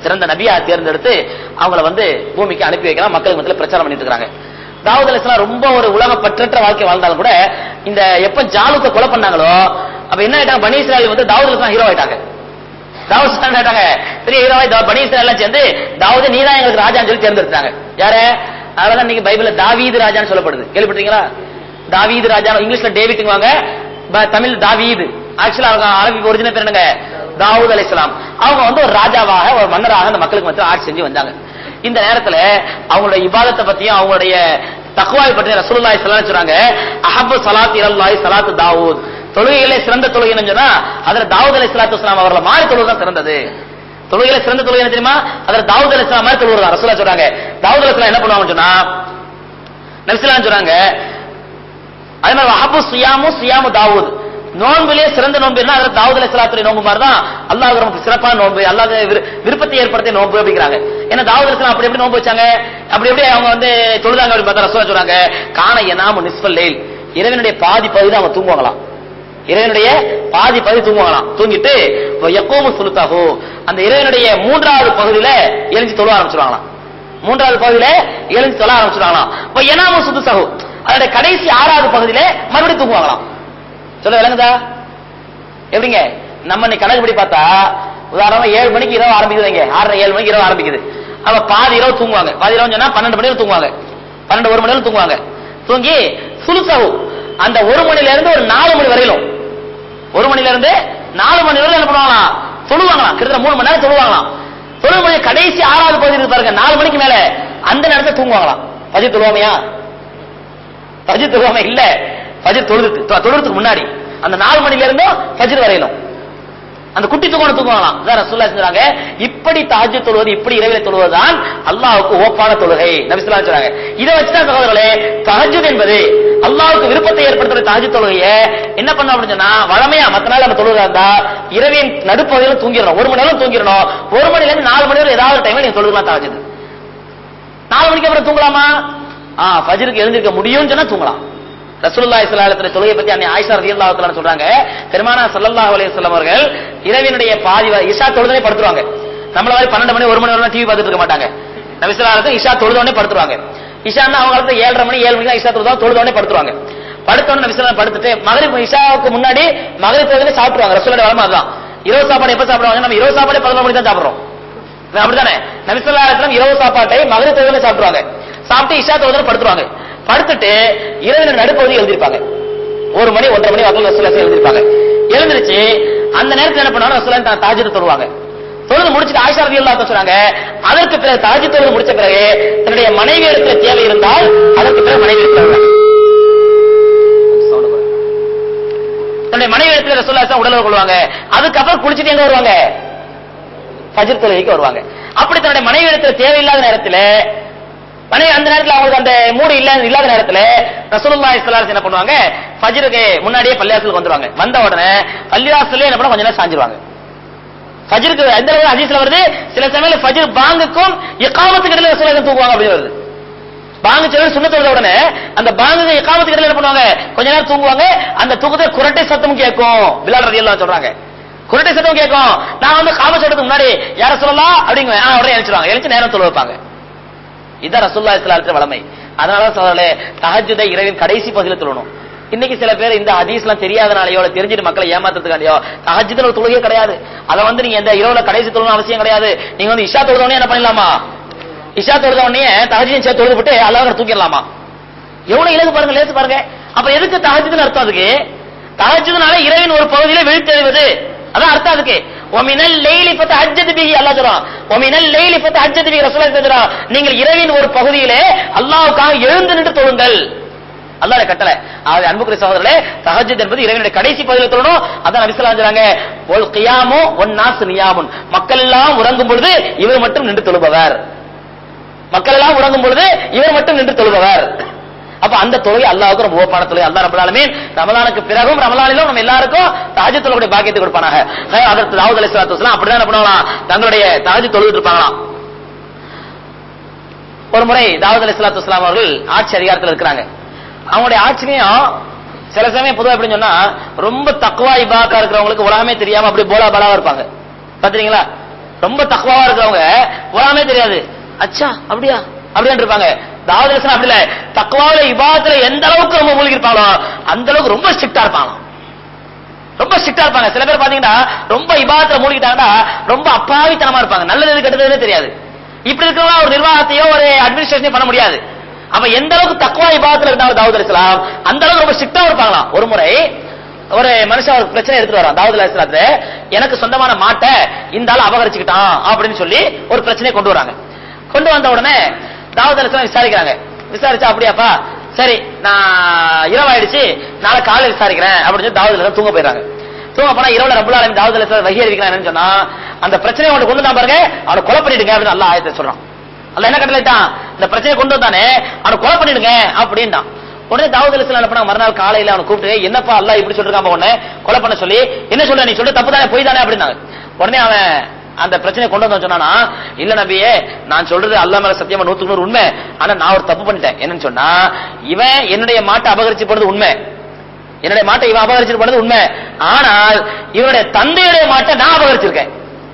சிறந்த நபியா தேர்ந்தெடுத்து அவங்கள வந்து பூமிக்கு அனுப்பி வைக்கலாம் மக்களுக்கு மத்தியில பிரச்சாரம் பண்ணிட்டு இருக்காங்க தாவூத் அலைஹிஸ்ஸலாம் ரொம்ப ஒரு உலக பற்றற்ற வாழ்க்கை வாழ்ந்தாலும் கூட இந்த எப்ப ஜாலுக்க கொலை பண்ணாங்களோ அப்ப என்ன ஆயிட்டாங்க பனி இஸ்ராயல் வந்து தாவூத் அலைஹிஸ்ஸலாம் ஹீரோ ஆயிட்டாங்க தாவூத் அலைஹிஸ்ஸலாம் ஆயிட்டாங்க பெரிய ஹீரோ ஆயி பனி இஸ்ராயல் எல்லாம் சேர்ந்து தாவூத் நீதான் எங்களுக்கு ராஜான்னு சொல்லி தேர்ந்தெடுத்தாங்க யாரு அதனால நீங்க பைபிள்ல தாவீது ராஜான்னு சொல்லப்படுது கேள்விப்பட்டீங்களா தாவீது ராஜா இங்கிலீஷ்ல டேவிட்டுங்குவாங்க ப- தமிழ் தாவீது ஆக்சுவலா அவங்க அரபி ஒரிஜினல் பேர் என்னங்க தாவூத் அலைஹிஸ்ஸலாம் அவங்க வந்து ஒரு ராஜாவாக ஒரு மன்னராக அந்த மக்களுக்கு மத்தியில் ஆட்சி செஞ்சு வந்தாங்க இந்த நேரத்துல அவங்களுடைய இபாதத்தை பத்தியும் அவங்களுடைய தக்வாவை பற்றி ரசூலுல்லாஹி ஸல்லல்லாஹு அலைஹி சொல்றாங்க அஹப்பு ஸலாத் இலல்லாஹி ஸலாத்து தாவூத் தொழுகையிலே சிறந்த தொழுகைன்னு சொன்னா அதுல தாவூத் அலைஹிஸ்ஸலாத்து வஸலாம் அவர்களை மாறி தொழுகை தான் சிறந்தது தொழுகையில சிறந்த தொழுகை என்ன தெரியுமா அதுல தாவூத் அலைஹிஸ்ஸலாம் மாதிரி தொழுகை தான் ரசூலுல்லாஹி சொல்றாங்க தாவூத் அலைஹிஸ்ஸலாம் என்ன பண்ணுவாங்கன்னு சொன்னா நபிசுல்லாஹு சொல்றாங்க அதே மாதிரி வஹபு சுயாமு சுயாமு தாவூத் நோன்பிலே சிறந்த நோன்பு என்ன அதுல தாவூத் அலைஹிஸ்ஸலாத்துடைய நோன்பு மாதிரி தான் அல்லாஹ் நமக்கு சிறப்பான நோன்பு அல்லாஹ் விரு- விருப்பத்தை ஏற்படுத்திய நோன்பு அப்படிங்கிறாங்க ஏன்னா தாவூத் அலைஹிஸ்ஸலாம் அப்படி எப்படி நோன்பு வச்சாங்க அப்படி எப்படி அவங்க வந்து தொழுதாங்க அப்படி பார்த்தா ரசூலா சொல்றாங்க காண எனாமு நிஸ்ஃபல் லைல் இரவினுடைய பாதி பகுதி தான் அவங்க தூங்குவாங்களாம் இறைவனுடைய பாதி பகுதி தூங்குவாங்களாம் தூங்கிட்டு எப்பவும் சுலுத்தாகோ அந்த இறைவனுடைய மூன்றாவது பகுதியில எழுஞ்சி தொழ ஆரம்பிச்சிருவாங்களாம் மூன்றாவது பகுதியில எழுஞ்சி தொழ ஆரம்பிச்சிருவாங்களாம் இப்ப எனாமு சுதுசகு அதோட கடைசி ஆறாவது பகுதியில மறுபடியும் தூங்குவாங்களாம் சொல்ல விளங்குதா எப்படிங்க நம்ம இன்னைக்கு கணக்குப்படி பார்த்தா உதாரணமா ஏழு மணிக்கு இரவு ஆரம்பிக்குது இங்க ஆறரை ஏழு மணிக்கு இரவு ஆரம்பிக்குது அவ பாதி இரவு தூங்குவாங்க பாதி இரவு சொன்னா பன்னெண்டு மணி நேரம் தூங்குவாங்க பன்னெண்டு ஒரு மணி நேரம் தூங்குவாங்க தூங்கி சுலுசகு அந்த ஒரு மணில இருந்து ஒரு நாலு மணி வரையிலும் ஒரு மணில இருந்து நாலு மணி வரையிலும் என்ன பண்ணுவாங்களாம் தொழுவாங்களாம் கிட்டத்தட்ட மூணு மணி நேரம் தொழுவாங்களாம் தொழு மணி கடைசி ஆறாவது பகுதி இருக்கு பாருங்க நாலு மணிக்கு மேல அந்த நேரத்துல தூங்குவாங்களாம் பஜி தொழுவாமையா பஜி தொழுவாம இல்ல ஃபஜ்ர் தொழுது தொழுறதுக்கு முன்னாடி அந்த நாலு மணில இருந்தும் ஃபஜ்ர் வரையிலும் அந்த குட்டி தூக்கம் தூங்குவாங்களாம் அதான் ரசூல்லா செஞ்சாங்க இப்படி தாஜ்ஜு தொழுவது இப்படி இரவில தொழுவதுதான் அல்லாஹ்வுக்கு ஓப்பான தொழுகை நபிசுல்லா சொல்றாங்க இதை வச்சுதான் சகோதரர்களே தஹஜ்ஜுத் என்பது அல்லாஹ்வுக்கு விருப்பத்தை ஏற்படுத்துற தஹஜ்ஜு தொழுகையை என்ன பண்ணோம் அப்படின்னு சொன்னா வழமையா மத்த நாள் நம்ம தொழுகிறதா இருந்தா இரவின் நடுப்பகுதியில தூங்கிடணும் ஒரு மணி நேரம் தூங்கிடணும் ஒரு மணில இருந்து நாலு மணி நேரம் ஏதாவது டைம்ல நீங்க தொழுகலாம் தஹஜ்ஜுத் நாலு மணிக்கு அப்புறம் தூங்கலாமா ஆ ஃபஜ்ருக்கு எழுந்திருக்க முடியும்னு சொன்னா தூங்கலாம் ரசூலுல்லாஹி ஸல்லல்லாஹு அலைஹி வஸல்லம் தொழுகை பத்தி அன்னை ஆயிஷா ரலியல்லாஹு தஆலா சொல்றாங்க பெருமானா ஸல்லல்லாஹு அலைஹி வஸல்லம் அவர்கள் இரவினுடைய பாதி வ- இஷா தொழுதே படுத்துருவாங்க நம்மள மாதிரி 12 மணி ஒரு மணி வரை டிவி பார்த்துட்டு இருக்க மாட்டாங்க நபி ஸல்லல்லாஹு அலைஹி வஸல்லம் இஷா தொழுதோடனே படுத்துருவாங்க இஷான்னா அவங்க காலத்துல ஏழரை மணி ஏழு மணி தான் இஷா தொழுதா தொழுதோடனே படுத்துருவாங்க படுத்தோடனே நபி ஸல்லல்லாஹு படுத்துட்டு மகரிப் இஷாவுக்கு முன்னாடி மகரிப் தொழுதே சாப்பிட்டுருவாங்க ரசூலுடைய வளமா அதுதான் இரவு சாப்பாடு எப்ப சாப்பிடுவாங்க நம்ம இரவு சாப்பாடு 11 மணிக்கு தான் சாப்பிடுறோம் இது அப்படிதானே நபிசல்லா அலிஸ்லாம் இரவு சாப்பாட்டை மகர தொழுதுல சாப்பிடுவாங்க சாப்பிட்டு இஷா தொழுதுல படுத்துருவாங்க படுத்துட்டு இரவு நடுப்பகுதி எழுதிருப்பாங்க ஒரு மணி ஒன்றரை மணி வகையில் ரசூலா எழுதிருப்பாங்க எழுந்திருச்சு அந்த நேரத்தில் என்ன பண்ணுவாங்க ரசூலா தான் தாஜித் தொழுவாங்க தொழுது முடிச்சுட்டு ஆயிஷா ரதி அல்லா சொன்னாங்க அதற்கு பிறகு தாஜி தொழுது முடிச்ச பிறகு தன்னுடைய மனைவி இடத்துல தேவை இருந்தால் அதற்கு பிறகு மனைவி இருக்கிறாங்க தன்னுடைய மனைவி இடத்துல ரசூல்லா உடலுறவு கொள்வாங்க அதுக்கப்புறம் குளிச்சுட்டு எங்க வருவாங்க ஃபஜ்ர் தொழுகைக்கு வருவாங்க அப்படி தன்னுடைய மனைவி இடத்துல தேவையில்லாத நேரத்துல மனைவி அந்த நேரத்துல அவங்களுக்கு அந்த மூடு இல்ல இல்லாத நேரத்துல ரசூலுல்லாஹி ஸல்லல்லாஹு அலைஹி என்ன பண்ணுவாங்க ஃபஜ்ருக்கு முன்னாடியே பள்ளிவாசலுக்கு வந்துருவாங்க வந்த உடனே பள்ளிவாசல்ல என்ன பண்ண கொஞ்ச நேரம் சாஞ்சிருவாங்க ஃபஜ்ருக்கு எந்த அளவு ஹதீஸ்ல வருது சில சமயம் ஃபஜ்ர் பாங்குக்கும் இகாமத்துக்கு இடையில ரசூலுல்லாஹி தூக்குவாங்க அப்படின்னு வருது பாங்கு சொல்லி சுண்ண தொழுத உடனே அந்த பாங்கு இகாமத்துக்கு இடையில என்ன பண்ணுவாங்க கொஞ்ச நேரம் தூங்குவாங்க அந்த தூக்கத்தை குரட்டை சத்தம் கேட்கும் பிலால் ரலியல்லாஹு சொல்றாங்க குரட்டை சத்தம் கேட்கும் நான் வந்து காம சொல்றதுக்கு முன்னாடி யார சொல்லலாம் அப்படிங்க ஆ உடனே எழுச்சிருவாங்க எழுச்சி நேரம் தொழ வைப்பாங்க இதான் ரசூல்லா இஸ்லாத்துல வளமை அதனால சொல்லலே தஹஜ்ஜுதை இரவின் கடைசி பகுதியில் தொழணும் இன்னைக்கு சில பேர் இந்த ஹதீஸ்லாம் தெரியாதனாலயோ இல்ல தெரிஞ்சுட்டு மக்களை ஏமாத்துறதுக்காண்டியோ தஹஜ்ஜுதுல ஒரு தொழுகையே கிடையாது அதை வந்து நீங்க இந்த இரவுல கடைசி தொழணும் அவசியம் கிடையாது நீங்க வந்து இஷா தொழுதோடனே என்ன பண்ணிடலாமா இஷா தொழுத உடனே தஹஜ்ஜையும் சேர்த்து தொழுது விட்டு அல்லாஹ் தூக்கிடலாமா எவ்வளவு இலகு பாருங்க லேசு பாருங்க அப்ப எதுக்கு தஹஜ்ஜுதுன்னு அர்த்தம் அதுக்கு தஹஜ்ஜுதுனால இரவின் ஒரு பகுதியில விழித்தெழுவது அதான் அர்த்தம் அதுக்கு ஒமினல் லைலி ஃபத ஹஜ்ஜத் பிஹி அல்லாஹ் சொல்றான் ஒமினல் லைலி ஃபத ஹஜ்ஜத் பிஹி ரசூலுல்லாஹி சொல்றான் நீங்கள் இரவின் ஒரு பகுதியிலே அல்லாஹ்வுக்காக எழுந்து நின்று தொழுங்கள் அல்லாஹ்வுடைய கட்டளை ஆகவே அன்புக்குரிய சகோதரர்களே தஹஜ்ஜத் என்பது இரவினுடைய கடைசி பகுதியில் தொழணும் அதான் நபி ஸல்லல்லாஹு அலைஹி சொல்றாங்க ஒல் கியாமு ஒன் நாஸ் நியாமுன் மக்கள் எல்லாம் உறங்கும் பொழுது இவர் மட்டும் நின்று தொழுபவர் மக்கள் எல்லாம் உறங்கும் பொழுது இவர் மட்டும் நின்று தொழுபவர் அப்ப அந்த தொழுகை அல்லாஹ்வுக்கு ரொம்ப ஓப்பான தொழுகை அல்லாஹ் ரப்பல் ஆலமீன் ரமலானுக்கு பிறகும் ரமலானிலும் நம்ம எல்லாருக்கும் தாஜ் தொழுகை பாக்கியத்தை கொடுப்பானாக அஹ் அதற்கு தாவூத் அலைஹிஸ்ஸலாத்து வஸலாம் அப்படிதான் என்ன பண்ணுவாங்களாம் தங்களுடைய தாஜ் தொழுதுட்டு இருப்பாங்களாம் ஒரு முறை தாவூத் அலைஹிஸ்ஸலாத்து வஸலாம் அவர்கள் ஆட்சி அதிகாரத்தில் இருக்கிறாங்க அவங்களுடைய ஆட்சிலையும் சில சமயம் பொதுவா எப்படின்னு சொன்னா ரொம்ப தக்குவா இபாக்கா இருக்கிறவங்களுக்கு உலகமே தெரியாம அப்படி போலா பலாவா இருப்பாங்க பாத்தீங்களா ரொம்ப தக்குவாவா இருக்கிறவங்க பொறாமே தெரியாது அச்சா அப்படியா அப்படியான்னு இருப்பாங்க தாவூத் அலைஹிஸ்ஸலாம் அப்படி இல்ல தக்குவாவில இபாதத்துல எந்த அளவுக்கு ரொம்ப மூழ்கி இருப்பாங்களோ அந்த அளவுக்கு ரொம்ப ஸ்ட்ரிக்டா இருப்பாங்க ரொம்ப ஸ்ட்ரிக்டா இருப்பாங்க சில பேர் பாத்தீங்கன்னா ரொம்ப இபாதத்துல மூழ்கிட்டாங்கன்னா ரொம்ப அப்பாவித்தனமா இருப்பாங்க நல்லது எது கெட்டதுன்னே தெரியாது இப்படி இருக்கிறவங்க ஒரு நிர்வாகத்தையோ ஒரு அட்மினிஸ்ட்ரேஷனையோ பண்ண முடியாது அப்ப எந்த அளவுக்கு தக்குவா இபாதத்துல இருந்தாலும் தாவூத் அலைஹிஸ்ஸலாம் அந்த அளவுக்கு ரொம்ப ஸ்ட்ரிக்டா இருப்பாங்களாம் ஒரு முறை ஒரு மனுஷன் ஒரு பிரச்சனை எடுத்துட்டு வரான் தாவூத் அலைஹிஸ்ஸலாத்துல எனக்கு சொந்தமான மாட்டை இந்த ஆள் அபகரிச்சுக்கிட்டான் அப்படின்னு சொல்லி ஒரு பிரச்சனையை கொண்டு வராங்க கொண்டு வந்த உடனே தாவூத் அலைஹிஸ்ஸலாம் விசாரிக்கிறாங்க விசாரிச்சா அப்படியாப்பா சரி நான் இரவாயிடுச்சு நாளை காலையில் விசாரிக்கிறேன் அப்படின்னு சொல்லி தாவூத் அலைஹிஸ்ஸலாம் தூங்க போயிடுறாங்க தூங்க போனா இரவுல ரப்பல் ஆலமீன் தாவூத் அலைஹிஸ்ஸலாம் வகி அறிவிக்கிறான் என்னன்னு சொன்னா அந்த பிரச்சனையை அவன் கொண்டு தான் பாருங்க அவனை கொலை பண்ணிடுங்க அப்படின்னு அல்லாஹ் ஆயத்தை சொல்றான் அல்ல என்ன கட்டளைட்டான் இந்த பிரச்சனையை கொண்டு வந்தானே அவனை கொலை பண்ணிடுங்க அப்படின்ட்டான் உடனே தாவூத் அலைஹிஸ்ஸலாம் என்ன பண்ணாங்க மறுநாள் காலையில அவனை கூப்பிட்டு என்னப்பா அல்லாஹ் இப்படி சொல்லிருக்கான் உடனே கொலை பண்ண சொல்லி என்ன சொல்ற நீ சொல்ற தப்பு தானே பொய் தானே அப்படின்னாங்க உடனே அவன் அந்த பிரச்சனையை கொண்டு வந்து சொன்னானா இல்ல நபியே நான் சொல்றது அல்லாஹ் மேல சத்தியமா நூத்துக்கு நூறு உண்மை ஆனா நான் ஒரு தப்பு பண்ணிட்டேன் என்னன்னு சொன்னா இவன் என்னுடைய மாட்டை அபகரிச்சு போனது உண்மை என்னுடைய மாட்டை இவன் அபகரிச்சு போனது உண்மை ஆனால் இவனுடைய தந்தையுடைய மாட்டை நான் அபகரிச்சிருக்கேன்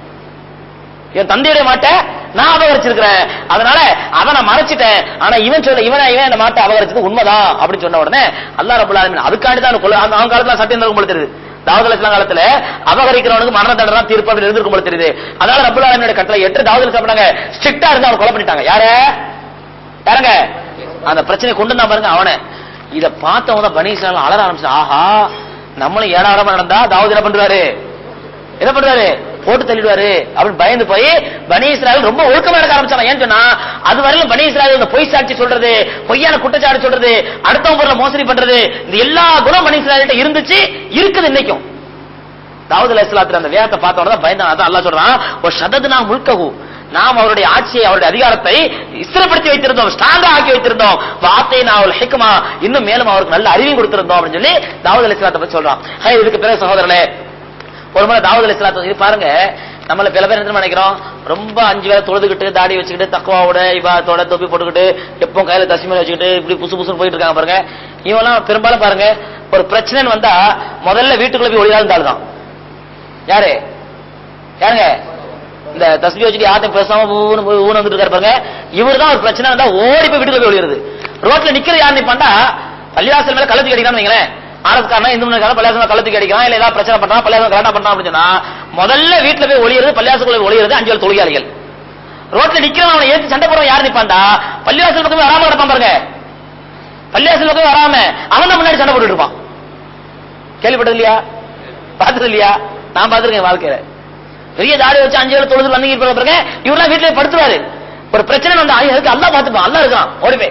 என் தந்தையுடைய மாட்டை நான் அபகரிச்சிருக்கிறேன் அதனால அவனை மறைச்சிட்டேன் ஆனா இவன் சொல்ல இவன் இவன் இந்த மாட்டை அபகரிச்சது உண்மைதான் அப்படின்னு சொன்ன உடனே அல்லாஹ் ரபுல் ஆலமீன் அதுக்காண்டி தான் கொலை அந்த அவங்க காலத்துல சத்தியம் இருக்கும் போல தெரியுது தாவூத் அலைஹிஸ்ஸலாம் காலத்துல அபகரிக்கிறவனுக்கு மரண தண்டனை தீர்ப்பு அப்படி இருந்திருக்கும் போல தெரியுது அதனால ரபுல் ஆலமீனோட கட்டளை எட்டு தாவூத் அலைஹிஸ்ஸலாம் பண்ணாங்க ஸ்ட்ரிக்டா இருந்து அவனை கொலை பண்ணிட்டாங்க யாரு யாருங்க அந்த பிரச்சனை கொண்டு வந்தா பாருங்க அவனை இத பார்த்தவங்க தான் பனி இஸ்ராயல் அலற ஆரம்பிச்சு ஆஹா நம்மளும் ஏடாடமா நடந்தா தாவூத் என்ன பண்றாரு என்ன பண்றாரு போட்டு தள்ளிடுவாரு அப்படின்னு பயந்து போய் பனி இஸ்ராயல் ரொம்ப ஒழுக்கமா நடக்க ஆரம்பிச்சாங்க ஏன்னு சொன்னா அது வரையிலும் பனி இஸ்ராயல் இந்த பொய் சாட்சி சொல்றது பொய்யான குற்றச்சாட்டு சொல்றது அடுத்தவங்க பொருளை மோசடி பண்றது இந்த எல்லா குணம் பனி இஸ்ராயல்கிட்ட இருந்துச்சு இருக்குது இன்னைக்கும் தாவூத் அலைஹிஸ்ஸலாத்துல அந்த வேகத்தை பார்த்த உடனே பயந்தான் அதான் அல்லாஹ் சொல்றான் ஒரு சததுனா முழுக்கவு நாம் அவருடைய ஆட்சியை அவருடைய அதிகாரத்தை ஸ்திரப்படுத்தி வைத்திருந்தோம் ஸ்ட்ராங்கா ஆக்கி வைத்திருந்தோம் வார்த்தை நான் ஹிக்மா இன்னும் மேலும் அவருக்கு நல்ல அறிவையும் கொடுத்திருந்தோம் அப்படின்னு சொல்லி தாவூத் அலைஹிஸ்ஸலாத்தை பத்தி சொல்றான் ஹே, இதுக்கு பிறகு சகோதரர்களே ஒரு முறை தாவூத் அலைஹிஸ்ஸலாத்து இது பாருங்க நம்மள பல பேர் என்ன நினைக்கிறோம் ரொம்ப அஞ்சு வேலை தொழுதுகிட்டு தாடி வச்சுக்கிட்டு தக்குவாவோட இவாத்தோட தொப்பி போட்டுக்கிட்டு எப்பவும் கையில தஸ்மீன் வச்சுக்கிட்டு இப்படி புசு புசுன்னு போயிட்டு இருக்காங்க பாருங்க இவெல்லாம் பெரும்பாலும் பாருங்க ஒரு பிரச்சனைன்னு வந்தா முதல்ல வீட்டுக்குள்ள போய் ஒளியாலும் தாழ்தான் யாரு யாருங்க இந்த தஸ்பி வச்சுட்டு யார்ட்டும் பேசாம ஊன்னு போய் ஊன வந்துட்டு இருக்காரு பாருங்க இவர் தான் ஒரு பிரச்சனை வந்தா ஓடி போய் வீட்டுக்குள்ள போய் ஒளியுறது ரோட்ல நிக்கிற யார் நிப்பாண்டா பள்ளிவாசல் மேல கள்ளத்துக்கு அடிக்கிறான்னு வைங்களேன் ஆனதுக்காரன் இந்து மணிக்கான பள்ளியாசம் கள்ளத்துக்கு அடிக்கிறான் இல்ல ஏதாவது பிரச்சனை பண்றான் பள்ளியாசம் கரெக்டா பண்றான் அப்படின்னு சொன்னா முதல்ல வீட்டுல போய் ஒளியறது பள்ளியாசத்துக்குள்ள ஒளியறது அஞ்சு வேளை தொழிலாளிகள் ரோட்ல நிக்கிறவன் அவனை ஏத்து சண்டை போடுறவன் யார் நிப்பான்டா பள்ளிவாசல் பக்கமே வராம கிடப்பான் பாருங்க பள்ளிவாசல் பக்கமே வராம அவன் தான் முன்னாடி சண்டை போட்டுட்டு இருப்பான் கேள்விப்பட்டது இல்லையா பார்த்தது இல்லையா நான் பார்த்திருக்கேன் வாழ்க்கையில பெரிய தாடி வச்சு அஞ்சு வேளை தொழுது வந்து இருப்பாங்க பாருங்க இவரெல்லாம் வீட்டுல படுத்துவாரு ஒரு பிரச்சனை வந்து அதுக்கு அல்லா பார்த்துப்பான் அல்லா இருக்கான் ஓடி போய்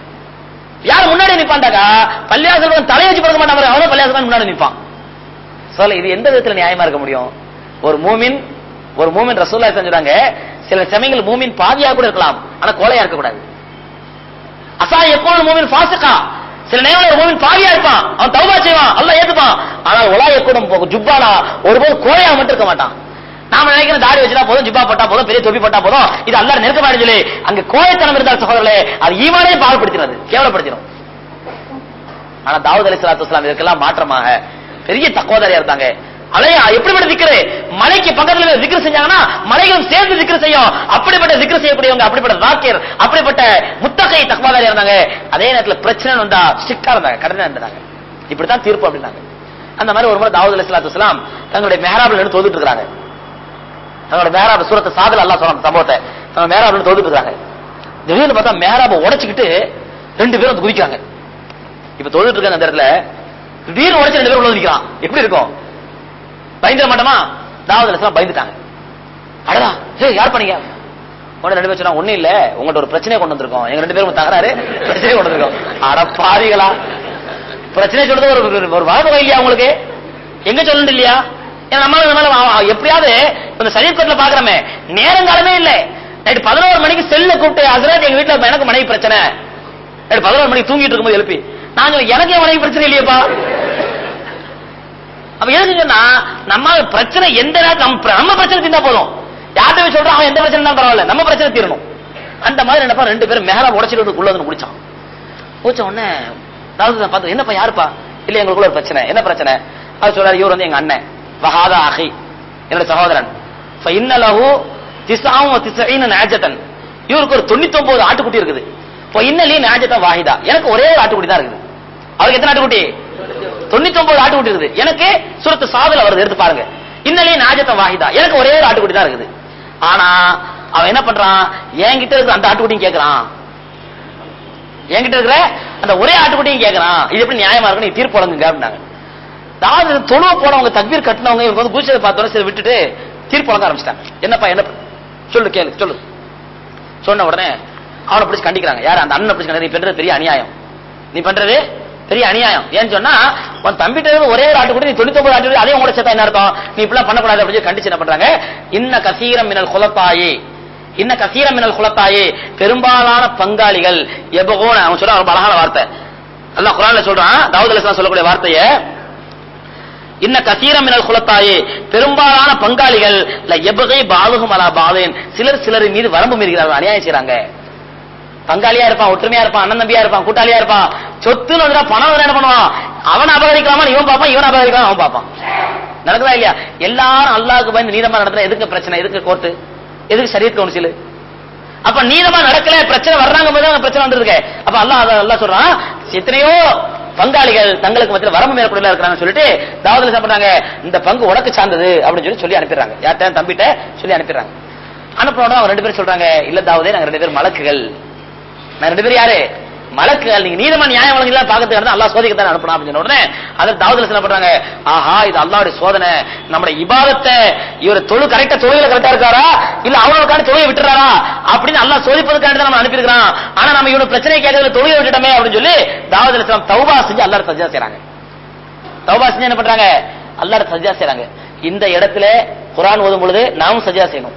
யார் முன்னாடி நிப்பாண்டாக்கா பள்ளியாசல் தலையை வச்சு படுக்க மாட்டான் பாருங்க, அவனும் பள்ளியாசல் முன்னாடி நிப்பான் சொல்ல இது எந்த விதத்துல நியாயமா இருக்க முடியும் ஒரு மூமின் ஒரு மூமின் ரசூல்லா செஞ்சுறாங்க சில சமயங்கள் மூமின் பாவியா கூட இருக்கலாம் ஆனா கோலையா இருக்க கூடாது அசா எப்போது மூமின் ஃபாசிகா சில நேரம் ஒரு மூமின் பாவியா இருப்பான் அவன் தௌபா செய்வான் அல்லாஹ் ஏத்துப்பான் ஆனால் உலாய கூட ஜுப்பானா ஒருபோது கோலையா மட்டும் இருக்க மாட்டான் நாம நினைக்கிற தாடி வச்சுட்டா போதும் ஜிப்பா போட்டா போதும் பெரிய தொப்பி போட்டா போதும் இது அல்லாஹ் நெருக்கமானதில்லை அங்க கோழைத்தனம் இருந்தால் சகோதரர்களே அது ஈமானே பாவப்படுத்தினது கேவலப்படுத்திடும் ஆனா தாவூத் அலி சலாத்து வஸ்லாம் இதுக்கெல்லாம் மாற்றமாக பெரிய தக்குவதாரியா இருந்தாங்க அலையா எப்படிப்பட்ட திக்ரு மலைக்கு பக்கத்துல திக்ரு செஞ்சாங்கன்னா மலைகளும் சேர்ந்து திக்ரு செய்யும் அப்படிப்பட்ட திக்ரு செய்யக்கூடியவங்க அப்படிப்பட்ட ராக்கியர் அப்படிப்பட்ட முத்தகை தக்குவாதாரியா இருந்தாங்க அதே நேரத்துல பிரச்சனை வந்தா ஸ்ட்ரிக்டா இருந்தாங்க கடுமையா இருந்தாங்க இப்படித்தான் தீர்ப்பு அப்படின்னாங்க அந்த மாதிரி ஒரு முறை தாவூத் அலி சலாத்து வஸ்லாம் தங்களுடைய மெஹராப்ல நின்று தோதுட்டு இருக்காங்க தங்களோட மேராப சூரத்தை சாதல் அல்லாஹ் சொல்ற சம்பவத்தை தங்க மேராப்ல தோதுட்டு இருக்காங்க திடீர்னு பார்த்தா மேராப உடைச்சுக்கிட்டு ரெண்டு பேரும் வந்து குதிக்கிறாங்க இப்ப தொழுது இருக்க அந்த இடத்துல திடீர்னு உடைச்சு ரெண்டு பேரும் உள்ள நிக்கிறான் எப்படி இருக்கும் பயந்துட மாட்டோமா தாவூத் அலைஹிஸ்ஸலாம் பயந்துட்டாங்க அடடா ஹே யார் பண்ணீங்க உடனே ரெண்டு பேர் சொன்னா ஒண்ணும் இல்ல உங்கள்ட்ட ஒரு பிரச்சனையை கொண்டு வந்திருக்கோம் எங்க ரெண்டு பேரும் தகராறு பிரச்சனையை கொண்டு வந்திருக்கோம் அட பாவிகளா பிரச்சனை சொல்றது ஒரு ஒரு- ஒரு வரவு இல்லையா உங்களுக்கு எங்க சொல்லணும் இல்லையா ஏன்னா நம்ம நம்ம மேல அவ- எப்படியாவது இப்ப இந்த சரீரத்துல பாக்குறமே நேரங்காலமே இல்ல நைட்டு பதினோரு மணிக்கு செல்ல கூப்பிட்டு ஹசரத் எங்க வீட்டுல எனக்கு மனைவி பிரச்சனை நைட்டு பதினோரு மணிக்கு தூங்கிட்டு இருக்கும்போது எழுப்பி நான் சொல்லுவேன், எனக்கு என் மனைவி பிரச்சனை இல்லையப்பா அப்ப எதுக்கு சொன்னா நம்ம பிரச்சனை எந்த நேரத்துல நம்ம பிர- நம்ம பிரச்சனை தீர்ந்தா போதும் யார்கிட்ட போய் சொல்றோம் அவன் எந்த பிரச்சனை தான் பரவாயில்ல நம்ம பிரச்சனை தீரணும் அந்த மாதிரி என்னப்பா ரெண்டு பேரும் மேல உடச்சிட்டு வந்து உள்ள வந்து குடிச்சான் குடிச்ச உடனே தாவூத் தான் பார்த்து என்னப்பா யாருப்பா இல்ல எங்களுக்குள்ள ஒரு பிரச்சனை என்ன பிரச்சனை அவர் சொல்றாரு இவர் வந்து எங்க அண்ணன் வஹாதா அஹி என்னோட சகோதரன் ஃப இன்னலஹு திசாவும் திசைன்னு நாஜத்தன் இவருக்கு ஒரு தொண்ணூத்தி ஒன்பது ஆட்டுக்குட்டி இருக்குது இப்போ இன்னலி நாஜத்தன் வாஹிதா எனக்கு ஒரே ஒரு ஆட்டுக்குட்டி தான் இருக்குது அவருக்கு எத்தனை ஆட்டுக்குட்டி தொண்ணூத்தி ஒன்பது ஆட்டுக்குட்டி இருக்குது எனக்கு சுரத்து சாதுல வருது எடுத்து பாருங்க இன்னலி நாஜத்தன் வாஹிதா எனக்கு ஒரே ஒரு ஆட்டுக்குட்டி தான் இருக்குது ஆனா அவன் என்ன பண்றான் என்கிட்ட இருக்கிற அந்த ஆட்டுக்குட்டியும் கேட்கறான் என்கிட்ட இருக்கிற அந்த ஒரே ஆட்டுக்குட்டியும் கேட்கறான் இது எப்படி நியாயமா இருக்கு நீ தீர்ப்பு வழங்குங்க அப்படின்னாங்க அதாவது தொழுவ போனவங்க தக்பீர் கட்டினவங்க இவங்க வந்து பூச்சதை பார்த்தோன்னே சரி விட்டுட்டு தீர்ப்பு வழங்க ஆரம்பிச்சிட்டாங்க என்னப்பா என்ன ப- சொல்லு கேளு சொல்லு சொன்ன உடனே அவனை பிடிச்சு கண்டிக்கிறாங்க யார் அந்த அண்ணனை பிடிச்சு கண்டிக்கிறாங்க நீ பண்றது பெரிய அநியாயம் நீ பண்றது பெரிய அநியாயம் ஏன்னு சொன்னா உன் தம்பிட்ட இருந்து ஒரே ஒரு ஆட்டு கூட நீ தொண்ணூத்தி ஒன்பது ஆட்டு கூட அதையும் கூட சேர்த்தா என்ன அர்த்தம் நீ இப்படிலாம் பண்ணக்கூடாது அப்படின்னு சொல்லி கண்டிச்சு என்ன பண்றாங்க இன்ன கசீரம் மினல் குலத்தாயே இன்ன கசீரம் மினல் குலத்தாயே பெரும்பாலான பங்காளிகள் எபகோன அவன் சொல்ற ரொம்ப அழகான வார்த்தை அல்லாஹ் குரான்ல சொல்றான் தாவூத் அலைஹிஸ்ஸலாம் சொல்லக்கூடிய வார்த்தையை இன்ன கசீரம் மினல் குலத்தாயே பெரும்பாலான பங்காளிகள் ல எபகை பாலுகும் அலா பாலேன் சிலர் சிலர் மீது வரம்பு மீறுகிறார்கள் அநியாயம் செய்றாங்க பங்காளியா இருப்பான் ஒற்றுமையா இருப்பான் அண்ணன் தம்பியா இருப்பான் கூட்டாளியா இருப்பான் சொத்துன்னு வந்துட்டா பணம் வந்து என்ன பண்ணுவான் அவன் அபகரிக்கலாமா இவன் பார்ப்பான் இவன் அபகரிக்கலாம் அவன் பார்ப்பான் நடக்குதா இல்லையா எல்லாரும் அல்லாஹ்வுக்கு பயந்து நீதமா நடந்தா எதுக்கு பிரச்சனை எதுக்கு கோர்ட்டு எதுக்கு சரியத் கவுன்சில் அப்ப நீதமா நடக்கல பிரச்சனை வர்றாங்க போது தான் பிரச்சனை வந்துருக்கு அப்ப அல்லாஹ் அத அல்லாஹ் சொல்றான் எத்தனையோ பங்காளிகள் தங்களுக்கு மத்தியில் வரம்பு மேற்கொள்ள இருக்கிறாங்கன்னு சொல்லிட்டு தாவதில் என்ன பண்றாங்க இந்த பங்கு உனக்கு சார்ந்தது அப்படின்னு சொல்லி சொல்லி அனுப்பிடுறாங்க யார்கிட்ட தம்பிட்ட சொல்லி அனுப்பிடுறாங்க அனுப்பின உடனே அவங்க ரெண்டு பேரும் சொல்றாங்க இல்ல தாவதே நாங்க ரெண்டு பேரும் மலக்குகள் நான் ரெண்டு பேரும் யாரு மலக்குகள் நீங்க நீதமா நியாயம் வழங்கலாம் பாக்கிறதுக்கு அல்லாஹ் சோதிக்க தான் அனுப்பணும் அப்படின்னு சொன்ன உடனே அதை தாவதில் என்ன பண்றாங்க ஆஹா இது அல்லாஹ்வுடைய சோதனை நம்முடைய இபாதத்தை இவர் தொழு கரெக்டா தொழில கரெக்டா இருக்காரா இல்ல அவனுக்கான தொழிலை விட்டுறாரா அப்படின்னு அல்லாஹ் சோதிப்பதற்காண்டி தான் நம்ம அனுப்பியிருக்கிறான் ஆனா நம்ம இவனு பிரச்சனை கேட்கறதுல தொழிலை விட்டுட்டோமே அப்படின்னு சொல்லி தாவதில் இஸ்லாம் தௌபா செஞ்சு அல்லாஹ் சஜ்ஜா செய்றாங்க தௌபா செஞ்சு என்ன பண்றாங்க அல்லாஹ் சஜ்ஜா செய்றாங்க இந்த இடத்துல குர்ஆன் ஓதும் பொழுது நாமும் சஜ்ஜா செய்யணும்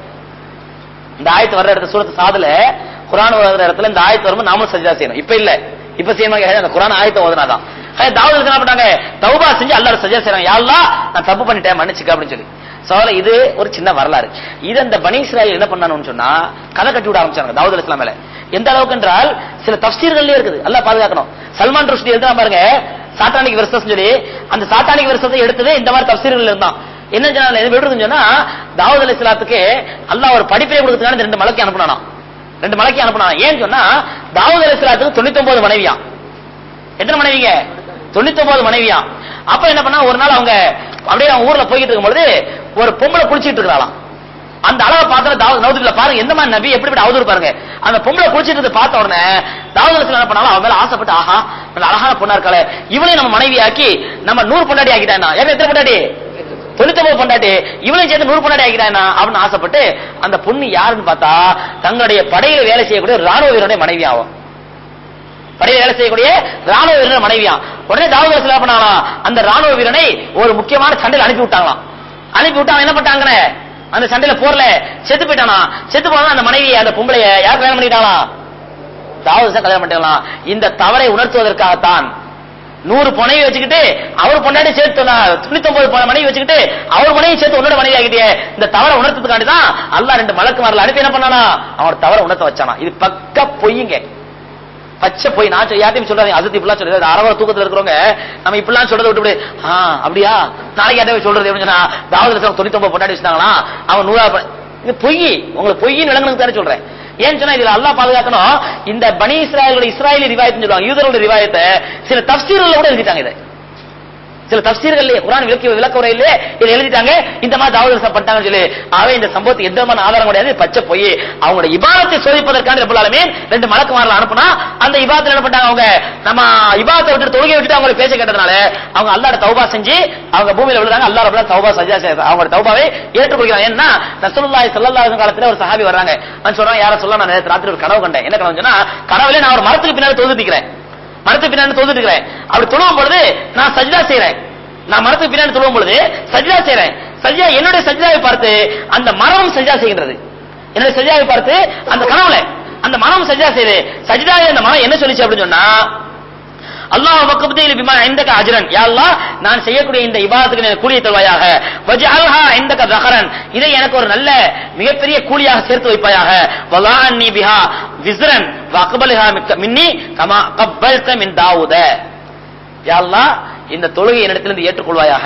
இந்த ஆயத்து வர்ற இடத்துல சூரத்து சாதுல குரான் வர்ற இடத்துல இந்த ஆயத்து வரும்போது நாமளும் சஜ்ஜா செய்யணும் இப்ப இல்ல இப்ப செய்யணும் கேட்டா அந்த குரான் ஆயத்தை ஓதுனாதான் தாவூத் என்ன பண்ணாங்க தௌபா செஞ்சு அல்லாஹ் சஜ்ஜா செய்றாங்க யா அல்லாஹ் நான் தப்பு பண்ணிட்டேன் மன்னிச்சுக்க அப்படின்னு சொல்லி சோல இது ஒரு சின்ன வரலாறு இது அந்த பனி இஸ்ராயல் என்ன பண்ணானுன்னு சொன்னா கதை கட்டி விட ஆரம்பிச்சாங்க தாவூத் இஸ்லாம் மேல எந்த அளவுக்கு என்றால் சில தப்சீர்கள்லயே இருக்குது அல்லாஹ் பாதுகாக்கணும் சல்மான் ருஷ்டி எழுதுனா பாருங்க சாத்தானிக் வருஷம் சொல்லி அந்த சாத்தானிக் வருஷத்தை எடுத்தது இந்த மாதிரி தப்சீர்கள் இருந்தான் என்ன சொன்னா எப்படி இருக்குன்னு சொன்னா தாவூத் அலி இஸ்லாத்துக்கு அல்லாஹ் ஒரு படிப்பை கொடுக்கறதுக்கான இந்த ரெண்டு மலைக்கு அனுப்பினானா ரெண்டு மலைக்கு அனுப்பினானா ஏன்னு சொன்னா தாவூத் அலி இஸ்லாத்துக்கு தொண்ணூத்தி ஒன்பது மனைவியா எத்தனை மனைவிங்க தொண்ணூத்தி ஒன்பது மனைவியா அப்ப என்ன பண்ணா ஒரு நாள் அவங்க அப்படியே அவங்க ஊர்ல போய்கிட்டு இருக்கும்பொழுது ஒரு பொம்பளை குளிச்சிட்டு இருக்கிறாளாம் அந்த அளவை பார்த்தா தாவூத் நவுதுல பாருங்க எந்த மாதிரி நபி எப்படி இப்படி அவதூறு பாருங்க அந்த பொம்பளை குளிச்சிட்டு இருந்ததை பார்த்த உடனே தாவூத் அலைஹிஸ்ஸலாம் என்ன பண்ணாலும் அவன் மேல ஆசைப்பட்டு ஆஹா நல்ல அழகான பொண்ணா இருக்காளே இவளையும் நம்ம மனைவியாக்கி நம்ம நூறு பொண்டாட்டி ஆக்கிட்டானா ஏன் எத்தனை பொண்டாட்டி தொண்ணூத்தொன்பது பொண்டாட்டி இவளையும் சேர்த்து நூறு பொண்டாட்டி ஆக்கிட்டானா அப்படின்னு ஆசைப்பட்டு அந்த பொண்ணு யாருன்னு பார்த்தா தங்களுடைய படையில வேலை செய்யக்கூடிய ஒரு ராணுவ வீரனுடைய மனைவி ஆகும் படையில வேலை செய்யக்கூடிய ராணுவ வீரன் மனைவியா உடனே தாவூத் அலைஹிஸ்ஸலாம் பண்ணாலாம் அந்த ராணுவ வீரனை ஒரு முக்கியமான சண்டையில் அனுப்பி விட்டாங்களாம் அனுப்பி விட்டு அவன் என்ன பண்ணிட்டாங்கன்னு அந்த சண்டையில போர்ல செத்து போயிட்டானா செத்து போனா அந்த மனைவி அந்த பொம்பளைய யார் கல்யாணம் பண்ணிட்டாங்களா தாவூத் கல்யாணம் பண்ணிட்டாங்களாம் இந்த தவறை உணர்த்துவதற்காகத்தான் நூறு மனைவி வச்சுக்கிட்டு அவர் பொண்டாட்டி சேர்த்து தொண்ணூத்தி ஒன்பது மனைவி வச்சுக்கிட்டு அவர் மனைவி சேர்த்து உன்னோட மனைவி ஆகிட்டே இந்த தவறை உணர்த்ததுக்காண்டி தான் அல்லாஹ் ரெண்டு மலக்குமாரில் அனுப்பி என்ன பண்ணானா அவனோட தவறை உணர்த்த வச்சானா இது பக்க பொய்யுங்க பச்சை போய் நான் சொல்~ யார்ட்டையும் சொல்றாங்க அசத்தி இப்படிலாம் சொல்றது அரவர தூக்கத்துல இருக்கிறவங்க நம்ம இப்படிலாம் சொல்றதை விட்டு ஆ அப்படியா நாளைக்கு யார்ட்ட சொல்றது அப்படின்னு சொன்னா தாவூத் தொண்ணூத்தி ஒன்பது பொண்டாட்டி வச்சுட்டாங்களா அவன் நூறா ப- இது பொய் உங்களுக்கு பொய்யின் விளங்குனது தானே சொல்றேன் ஏன்னு சொன்னா இதுல அல்லாஹ் பாதுகாக்கணும் இந்த பனி இஸ்ராயலோட இஸ்ராயலி ரிவாயத்துன்னு சொல்லுவாங்க யூதரோட ரிவாயத்தை சில தப்சீர்கள்ல கூட எழுதிட்டாங்க இதை சில தப்சீர்கள்லயே குரான் விளக்கி விளக்க உரையிலே இதை எழுதிட்டாங்க இந்த மாதிரி தாவூத் பண்ணாங்கன்னு சொல்லி ஆவே இந்த சம்பவத்துக்கு எந்த விதமான ஆதாரம் கிடையாது இது பச்சை போய் அவங்களோட இபாதத்தை சோதிப்பதற்கான ரப்பல் ஆலமீன் ரெண்டு மலக்குமாரில் அனுப்புனா அந்த இபாதத்தில் என்ன பண்ணாங்க அவங்க நம்ம இபாதத்தை விட்டு தொழுகை விட்டுட்டு அவங்களை பேச்ச கேட்டதுனால அவங்க அல்லாட தௌபா செஞ்சு அவங்க பூமியில விழுறாங்க அல்லாஹ் ரப்பல் தௌபா சஜா அவங்க தௌபாவை ஏற்றுக்கொள்கிறாங்க ஏன்னா ரசூலுல்லாஹி ஸல்லல்லாஹு அலைஹி காலத்துல ஒரு சஹாபி வர்றாங்க நான் சொல்றேன் யார சொல்ல நான் நேத்து ராத்திரி ஒரு கனவு கண்டேன் என்ன கனவு சொன்னா கனவுல நான் ஒரு மரத்துக்கு பின்னாடி தொழுது நிக்கிறேன் மரத்துக்கு பின்னாடி தொழுதுட்டு இருக்கிறேன் அப்படி தொழுவும் பொழுது நான் சஜ்ஜா செய்றேன் நான் மரத்துக்கு பின்னாடி தொழுவும் பொழுது சஜ்ஜா செய்றேன் சஜ்ஜா என்னுடைய சஜ்ஜாவை பார்த்து அந்த மரமும் சஜ்ஜா செய்கின்றது என்னுடைய சஜ்ஜாவை பார்த்து அந்த கனவுல அந்த மரம் சஜ்ஜா செய்யுது சஜ்ஜாவை அந்த மரம் என்ன சொல்லிச்சு அப்படின்னு சொன்னா அல்லாஹ் வக்கபத்தில் பிமா இந்தக அஜரன் யா அல்லாஹ் நான் செய்யக்கூடிய இந்த இபாதத்துக்கு எனக்கு கூலியை தருவாயாக வஜ்அல்ஹா இந்தக தஹரன் இதை எனக்கு ஒரு நல்ல மிகப்பெரிய கூலியாக சேர்த்து வைப்பாயாக வலான்னி பிஹா விஸ்ரன் வக்பல்ஹா மின்னி கமா கப்பல்த மின் தாவூத யா அல்லாஹ் இந்த தொழுகை என்னிடத்திலிருந்து ஏற்றுக்கொள்வாயாக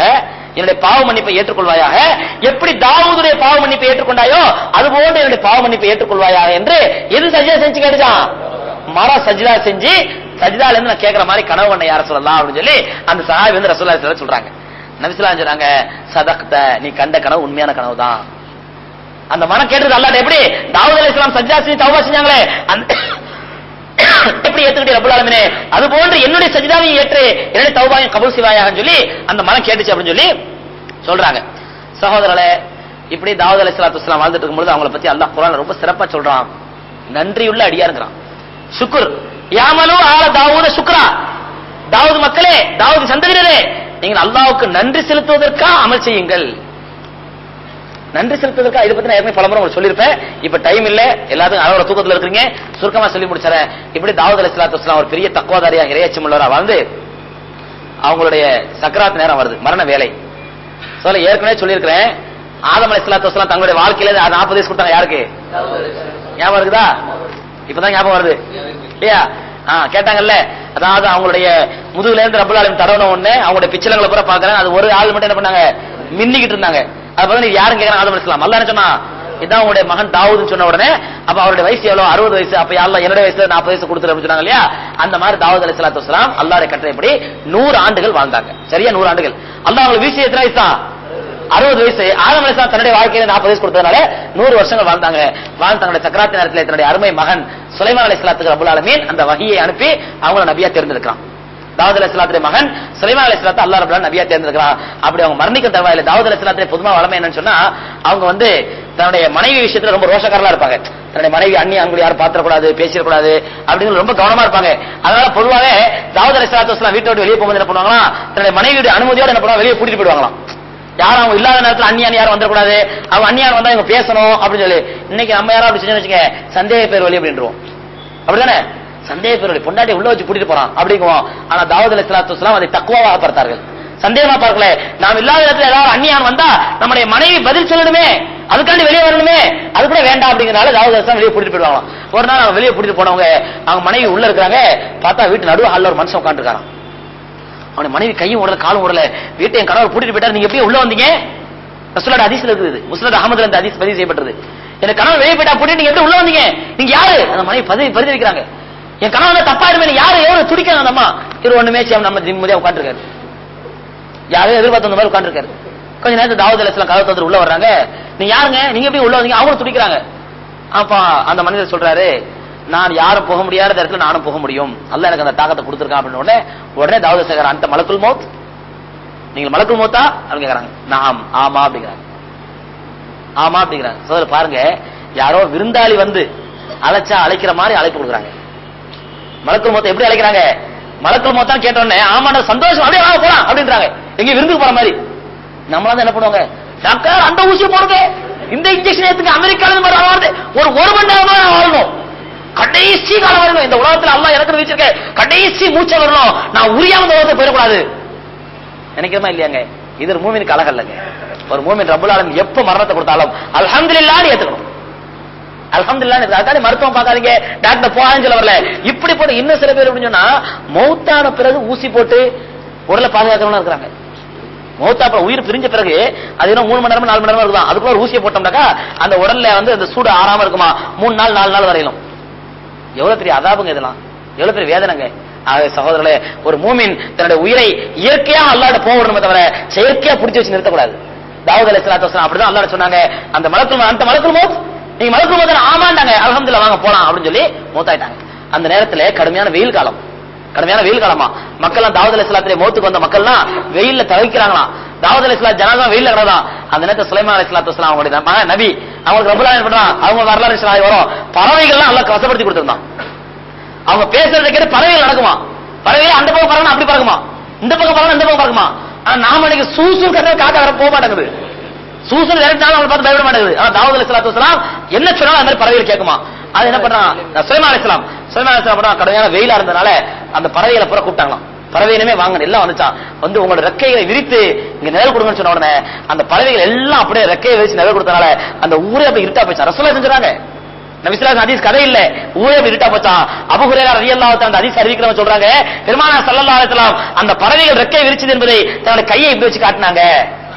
என்னுடைய பாவ மன்னிப்பை ஏற்றுக்கொள்வாயாக எப்படி தாவூதுடைய பாவ மன்னிப்பை ஏற்றுக்கொண்டாயோ அதுபோன்று என்னுடைய பாவ மன்னிப்பை ஏற்றுக்கொள்வாயாக என்று எது சஜிதா செஞ்சு கேட்டுச்சான் மர சஜிதா செஞ்சு சஜிதால இருந்து நான் கேட்கிற மாதிரி கனவு பண்ண யார சொல்லலாம் அப்படின்னு சொல்லி அந்த சஹாபி வந்து ரசூல்லா ஸல்லல்லாஹு சொல்றாங்க நபிசுல்லா சொன்னாங்க சதக்த நீ கண்ட கனவு உண்மையான கனவு தான் அந்த மனம் கேட்டது அல்லாட்ட எப்படி தாவூத் அலைஹிஸ்ஸலாம் சஜ்ஜா செஞ்சு தௌபா செஞ்சாங்களே அந்த எப்படி ஏத்துக்கிட்டே ரப்பல் ஆலமீனே அது போன்று என்னுடைய சஜிதாவையும் ஏற்று என்னுடைய தௌபாவையும் கபூல் செய்வாயாகன்னு சொல்லி அந்த மனம் கேட்டுச்சு அப்படின்னு சொல்லி சொல்றாங்க சகோதரர்களே இப்படி தாவூத் அலைஹிஸ்ஸலாத்து வஸ்ஸலாம் வாழ்ந்துட்டு இருக்கும்போது அவங்கள பத்தி அல்லாஹ் குர்ஆன்ல ரொம்ப சிறப்பா சொல்றான் நன்றியுள்ள அடியாருங்கிறான் சுக்குர் யாமலு ஆல தாவூத சுக்ரா தாவூத் மக்களே தாவூத் சந்ததியினரே நீங்கள் அல்லாஹ்வுக்கு நன்றி செலுத்துவதற்காக அமல் செய்யுங்கள் நன்றி செலுத்துவதற்காக இதை பத்தி நான் ஏற்கனவே பலமுறை உங்களுக்கு சொல்லியிருப்பேன் இப்ப டைம் இல்ல எல்லாத்துக்கும் அவரோட தூக்கத்துல இருக்கிறீங்க சுருக்கமா சொல்லி முடிச்சறேன் இப்படி தாவூத் அலைஹிஸ்ஸலாத்து வஸ்ஸலாம் ஒரு பெரிய தக்குவாதாரியா இறையச்சம் உள்ளவரா வாழ்ந்து அவங்களுடைய சக்கராத் நேரம் வருது மரண வேலை சொல்ல ஏற்கனவே சொல்லியிருக்கிறேன் ஆதம் அலைஹிஸ்ஸலாத்து வஸ்ஸலாம் தங்களுடைய வாழ்க்கையில நாற்பது வயசு கொடுத்தாங்க யாருக்கு ஞாபகம் இருக்குதா இப்பதான் ஞாபகம் வருது இல்லையா ஆ கேட்டாங்கல்ல அதாவது அவங்களுடைய முதுகுல இருந்து ரப்பல் ஆலமீன் தடவன உடனே அவங்களுடைய பிச்சலங்களை பூரா பாக்குறாங்க அது ஒரு ஆள் மட்டும் என்ன பண்ணாங்க மின்னிக்கிட்டு இருந்தாங்க அது பார்த்தா யாரும் கேட்கறாங்க ஆதம் அலைஹிஸ்ஸலாம் அல்லாஹ் என்ன சொன்னா இதான் உங்களுடைய மகன் தாவூதுன்னு சொன்ன உடனே அப்ப அவருடைய வயசு எவ்வளவு அறுபது வயசு அப்ப யாரெல்லாம் என்னுடைய வயசு நாற்பது வயசு கொடுத்துரு அப்படின்னு சொன்னாங்க இல்லையா அந்த மாதிரி தாவூத் அலைஹிஸ்ஸலாத்து வஸ்ஸலாம் அல்லாஹ்வுடைய கட்டளைப்படி நூறு ஆண்டுகள் வாழ்ந்தாங்க சரியா நூறு ஆண்டுகள் அல்லாஹ் அவங்களுக்கு வீசி எத்தனை வயசு தான் அறுபது வயசு ஆதம் அலைஹிஸ்ஸலாம் தன்னுடைய வாழ்க்கையில நாற்பது வயசு கொடுத்ததுனால நூறு வருஷங்கள் வாழ்ந்தாங்க வாழ்ந்து தன்னுடைய சக்கராத்தி நேரத்தில் தன்னுடைய அருமை மகன் சுலைமான் அலைஹிஸ்ஸலாத்துக்கு ரப்பல் ஆலமீன் அந்த வஹியை அனுப்பி அவங்கள நபியா தேர்ந்தெடுக்கிறான் தாவூத் அலைஹிஸ்ஸலாத்துடைய மகன் சுலைமான் அலைஹிஸ்ஸலாத்தை அல்லாஹ் ரப்பல் ஆலமீன் நபியா தேர்ந்தெடுக்கிறான் அப்படி அவங்க மரணிக்க தருவாயில்ல தாவூத் அலைஹிஸ்ஸலாத்துடைய பொதுவா வளமை என்னன்னு சொன்னா அவங்க வந்து தன்னுடைய மனைவி விஷயத்துல ரொம்ப ரோஷக்காரலா இருப்பாங்க தன்னுடைய மனைவி அண்ணி அங்குடி யாரும் பாத்திரக்கூடாது பேசிடக்கூடாது அப்படின்னு ரொம்ப கவனமா இருப்பாங்க அதனால பொதுவாகவே தாவூத் அலைஹிஸ்ஸலாத்து வஸ்ஸலாம் வீட்டை விட்டு வெளியே போகும்போது என்ன பண்ணுவாங்களா தன்னுடைய மனைவியுடைய அனுமதியோட என்ன பண்ணுவாங்க வெளியே கூட்டிட்டு போயிடுவாங்களாம் யாரும் அவங்க இல்லாத நேரத்துல அந்நியான் யாரும் வந்துடக்கூடாது அவங்க அந்நியான் வந்தா இவங்க பேசணும் அப்படின்னு சொல்லி இன்னைக்கு நம்ம யாரும் அப்படி செஞ்சு வச்சுக்க சந்தேக பேர் வழி அப்படின்றோம் அப்படிதானே சந்தேக பேர் வழி பொண்டாட்டி உள்ள வச்சு கூட்டிட்டு போறான் அப்படிங்குவோம் ஆனா தாவூத் அலைஹிஸ்ஸலாத்து வஸ்ஸலாம் அதை தக்குவாக பார்த்தார்கள் சந்தேகமா பார்க்கல நாம் இல்லாத இடத்துல ஏதாவது அந்நியான் வந்தா நம்முடைய மனைவி பதில் சொல்லணுமே அதுக்காண்டி வெளியே வரணுமே அது கூட வேண்டாம் அப்படிங்கறனால தாவூத் அலைஹிஸ்ஸலாம் வெளியே கூட்டிட்டு போயிடுவாங்க ஒரு நாள் அவங்க வெளியே கூட்டிட்டு போனவங்க அவங்க மனைவி உள்ள இருக்காங்க பார்த்தா வீட்டு நடுவு ஹால்ல ஒரு மனுஷன் உட்காந்துருக்காராம் அவனுடைய மனைவி கையும் ஓடல காலும் ஓடல வீட்டை என் கணவர் கூட்டிட்டு போயிட்டார் நீங்க எப்படி உள்ள வந்தீங்க ரசூலோட ஹதீஸ்ல இருக்குது முஸ்னத் அகமதுல இந்த ஹதீஸ் பதிவு செய்யப்பட்டது எனக்கு கணவர் வெளியே போயிட்டா கூட்டிட்டு நீங்க எப்படி உள்ள வந்தீங்க நீங்க யாரு அந்த மனைவி பதவி பரிதி வைக்கிறாங்க என் கணவர் தப்பா இருமே யாரு எவ்வளவு துடிக்கிறாங்க அந்த அம்மா இரு ஒண்ணுமே செய்யாம நம்ம நிம்மதியா உட்காந்துருக்காரு யாரும் எதிர்பார்த்த மாதிரி உட்காந்துருக்காரு கொஞ்ச நேரத்துல தாவூத் அலைஹிஸ்ஸலாம் கதவு தந்து உள்ள வர்றாங்க நீங்க யாருங்க நீங்க எப்படி உள்ள வந்தீங்க அவங்களும் துடிக்கிறாங்க அப்ப அந்த மனிதர் சொல்றாரு நான் யாரும் போக முடியாத இடத்துல நானும் போக முடியும் அல்லாஹ் எனக்கு அந்த தாக்கத்தை கொடுத்துருக்கான் அப்படின்னு உடனே உடனே தாவூத் சேகர் அந்த மலக்குல் மௌத் நீங்க மலக்குல் மௌத்தா அப்படின்னு கேக்குறாங்க நாம் ஆமா அப்படிங்கிறாங்க ஆமா அப்படிங்கிறாங்க சோதர பாருங்க யாரோ விருந்தாளி வந்து அழைச்சா அழைக்கிற மாதிரி அழைப்பு கொடுக்குறாங்க மலக்குல் மௌத்த எப்படி அழைக்கிறாங்க மலக்குல் மௌத்தான் கேட்ட உடனே ஆமாண்ட சந்தோஷம் அப்படியே வாங்க போலாம் அப்படின்றாங்க எங்க விருந்துக்கு போற மாதிரி நம்மளா தான் என்ன பண்ணுவாங்க டாக்டர் அந்த ஊசியை போடுங்க இந்த இன்ஜெக்ஷன் எடுத்துங்க அமெரிக்கால இருந்து மாதிரி வாழ்ந்து ஒரு ஒரு மணி நேரம் தான் வாழணும் கடைசி காலம் வரணும் இந்த உலகத்துல அல்லாஹ் எனக்கு வச்சிருக்க கடைசி மூச்சை வரணும் நான் உரியாம இந்த உலகத்தை போயிடக்கூடாது நினைக்கிறமா இல்லையாங்க இது ஒரு மூமினுக்கு அழகு இல்லைங்க ஒரு மூமின் ரப்புல் ஆலமீன் எப்ப மரணத்தை கொடுத்தாலும் அல்ஹம்துலில்லாஹ்னு ஏத்துக்கணும் அல்ஹம்துலில்லாஹ் அதுக்காண்டி மருத்துவம் பார்க்காதீங்க டாக்டர் போகாதுன்னு சொல்ல வரல இப்படி போட்டு இன்னும் சில பேர் எப்படின்னு சொன்னா மௌத்தான பிறகு ஊசி போட்டு உடலை பாதுகாக்கிறவங்க இருக்கிறாங்க மௌத்தா அப்புறம் உயிர் பிரிஞ்ச பிறகு அது இன்னும் மூணு மணி நேரம் நாலு மணி நேரம் இருக்குதான் அதுக்குள்ள ஒரு ஊசியை போட்டோம்னாக்கா அந்த உடல்ல வந்து அந்த சூடு ஆறாம இருக்குமா மூணு நாள் நாலு நாள் வரையிலும் எவ்வளவு பெரிய அதாபங்க இதெல்லாம் எவ்வளவு பெரிய வேதனைங்க ஆக சகோதரர்களே ஒரு மூமின் தன்னுடைய உயிரை இயற்கையா அல்லாட போகணுமே தவிர செயற்கையா பிடிச்சி வச்சு நிறுத்தக்கூடாது தாவூத் அலைஹி ஸலாத்து வஸலாம் அப்படிதான் அல்லாஹ் சொன்னாங்க அந்த மலக்குல் மௌத், அந்த மலக்குல் மௌத் நீங்க மலக்குல் மௌத் ஆமாண்டாங்க அல்ஹம்துலில்லாஹ் வாங்க போலாம் அப்படின்னு சொல்லி மூத்தாயிட்டாங்க அந்த நேரத்துல கடுமையான வெயில் காலம் கடுமையான வெயில் காலமா மக்கள் தாவூத் அலைஹி ஸலாத்துடைய மௌத்துக்கு வந்த மக்கள்லாம் வெயில்ல தவிக்கிறாங்களாம் தாவூத் அலைஹி ஸலாத் ஜனாதா வெயில்ல கிடதான் அந்த நேரத்துல சுலைமான் அலைஹி ஸலாத்து வஸலாம் அவங்களுடைய மகன் நபி அவங்களுக்கு ரப்பல் ஆலமீன் பண்றான் அவங்க வரலாறு சொல்லி வரும் பறவைகள்லாம் அல்லாஹ் கவசப்படுத்தி கொடுத்திருந்தான் அவங்க பேசுறதை கேட்டு பறவைகள் நடக்குமா பறவை அந்த பக்கம் பறக்கணும் அப்படி பறக்குமா இந்த பக்கம் பறக்கணும் இந்த பக்கம் பறக்குமா ஆனா நாம இன்னைக்கு சூசு கட்ட காக்கா வர போக மாட்டேங்குது சூசன் விரட்டினாலும் அவங்களை பார்த்து பயப்பட மாட்டேங்குது ஆனா தாவூத் அலைஹிஸ்ஸலாத்து வஸலாம் என்ன சொன்னாலும் அந்த மாதிரி பறவைகள் கேட்குமா அது என்ன பண்றான் சுலைமான் அலைஹிஸ்ஸலாம் சுலைமான் அலைஹிஸ்ஸலாம் பண்றான் கடுமையான வெயிலா இருந்தனால அந்த பறவைகளை பூரா கூப்பிட்டாங்களாம் பறவை இனிமே வாங்க எல்லாம் வந்துச்சான் வந்து உங்களோட ரெக்கைகளை விரித்து இங்க நிழல் கொடுங்கன்னு சொன்ன உடனே அந்த பறவைகள் எல்லாம் அப்படியே ரெக்கையை வச்சு நிழல் கொடுத்தனால அந்த ஊரே அப்படி இருட்டா போச்சு ரசூலா செஞ்சுறாங்க நபிஸ்லாம் ஹதீஸ் கதை இல்ல ஊரே அப்படி இருட்டா போச்சான் அபு ஹுரேரா ரலியல்லாஹு தஆலா அந்த ஹதீஸ் அறிவிக்கிறவங்க சொல்றாங்க பெருமானா ஸல்லல்லாஹு அலைஹி வஸல்லம் அந்த பறவைகள் ரெக்கை விரிச்சது என்பதை தன்னுடைய கையை இப்படி வச்சு காட்டினாங்க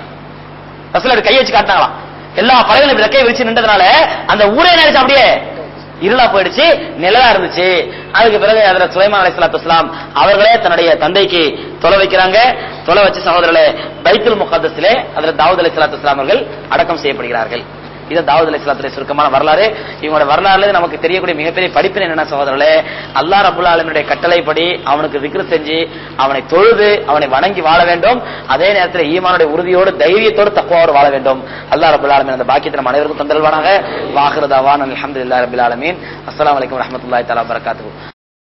ரசூல் கை வச்சு காட்டினாங்களாம் எல்லா பறவைகளும் இப்படி ரெக்கையை விரிச்சு நின்றதுனால அந்த ஊரே நினைச்சு அப்படியே இருளா போயிடுச்சு நிழலா இருந்துச்சு அதுக்கு பிறகு அதுல சுலைமான் அலைஹிஸ்ஸலாத்து வஸ்ஸலாம் அவர்களே தன்னுடைய தந்தைக்கு தொலை வைக்கிறாங்க தொலை வச்சு சகோதரர்களே பைத்துல் முகத்தஸிலே அதுல தாவூத் அலைஹிஸ்ஸலாத்து வஸ்ஸலாம் அவர்கள் அடக்கம் செய்யப்படுகிறார்கள் இது தாவூத் அலைஹிஸ்ஸலாத்துடைய சுருக்கமான வரலாறு இவங்களோட வரலாறுல நமக்கு தெரியக்கூடிய மிகப்பெரிய படிப்பினை என்ன சகோதரர்களே அல்லாஹ் ரபுல் ஆலமினுடைய கட்டளைப்படி அவனுக்கு விக்ரு செஞ்சு அவனை தொழுது அவனை வணங்கி வாழ வேண்டும் அதே நேரத்தில் ஈமானுடைய உறுதியோடு தைரியத்தோடு தக்குவாவோடு வாழ வேண்டும் அல்லாஹ் ரபுல் ஆலமின் அந்த பாக்கியத்தை நம்ம அனைவருக்கும் தந்தல்வானாக வாஹிரதாவான் அல்ஹம்துலில்லாஹி ரபில் ஆலமீன் அஸ்ஸலாமு அலைக்கும் வரஹ்மத்துல்லாஹி தஆலா வபரகாத்துஹு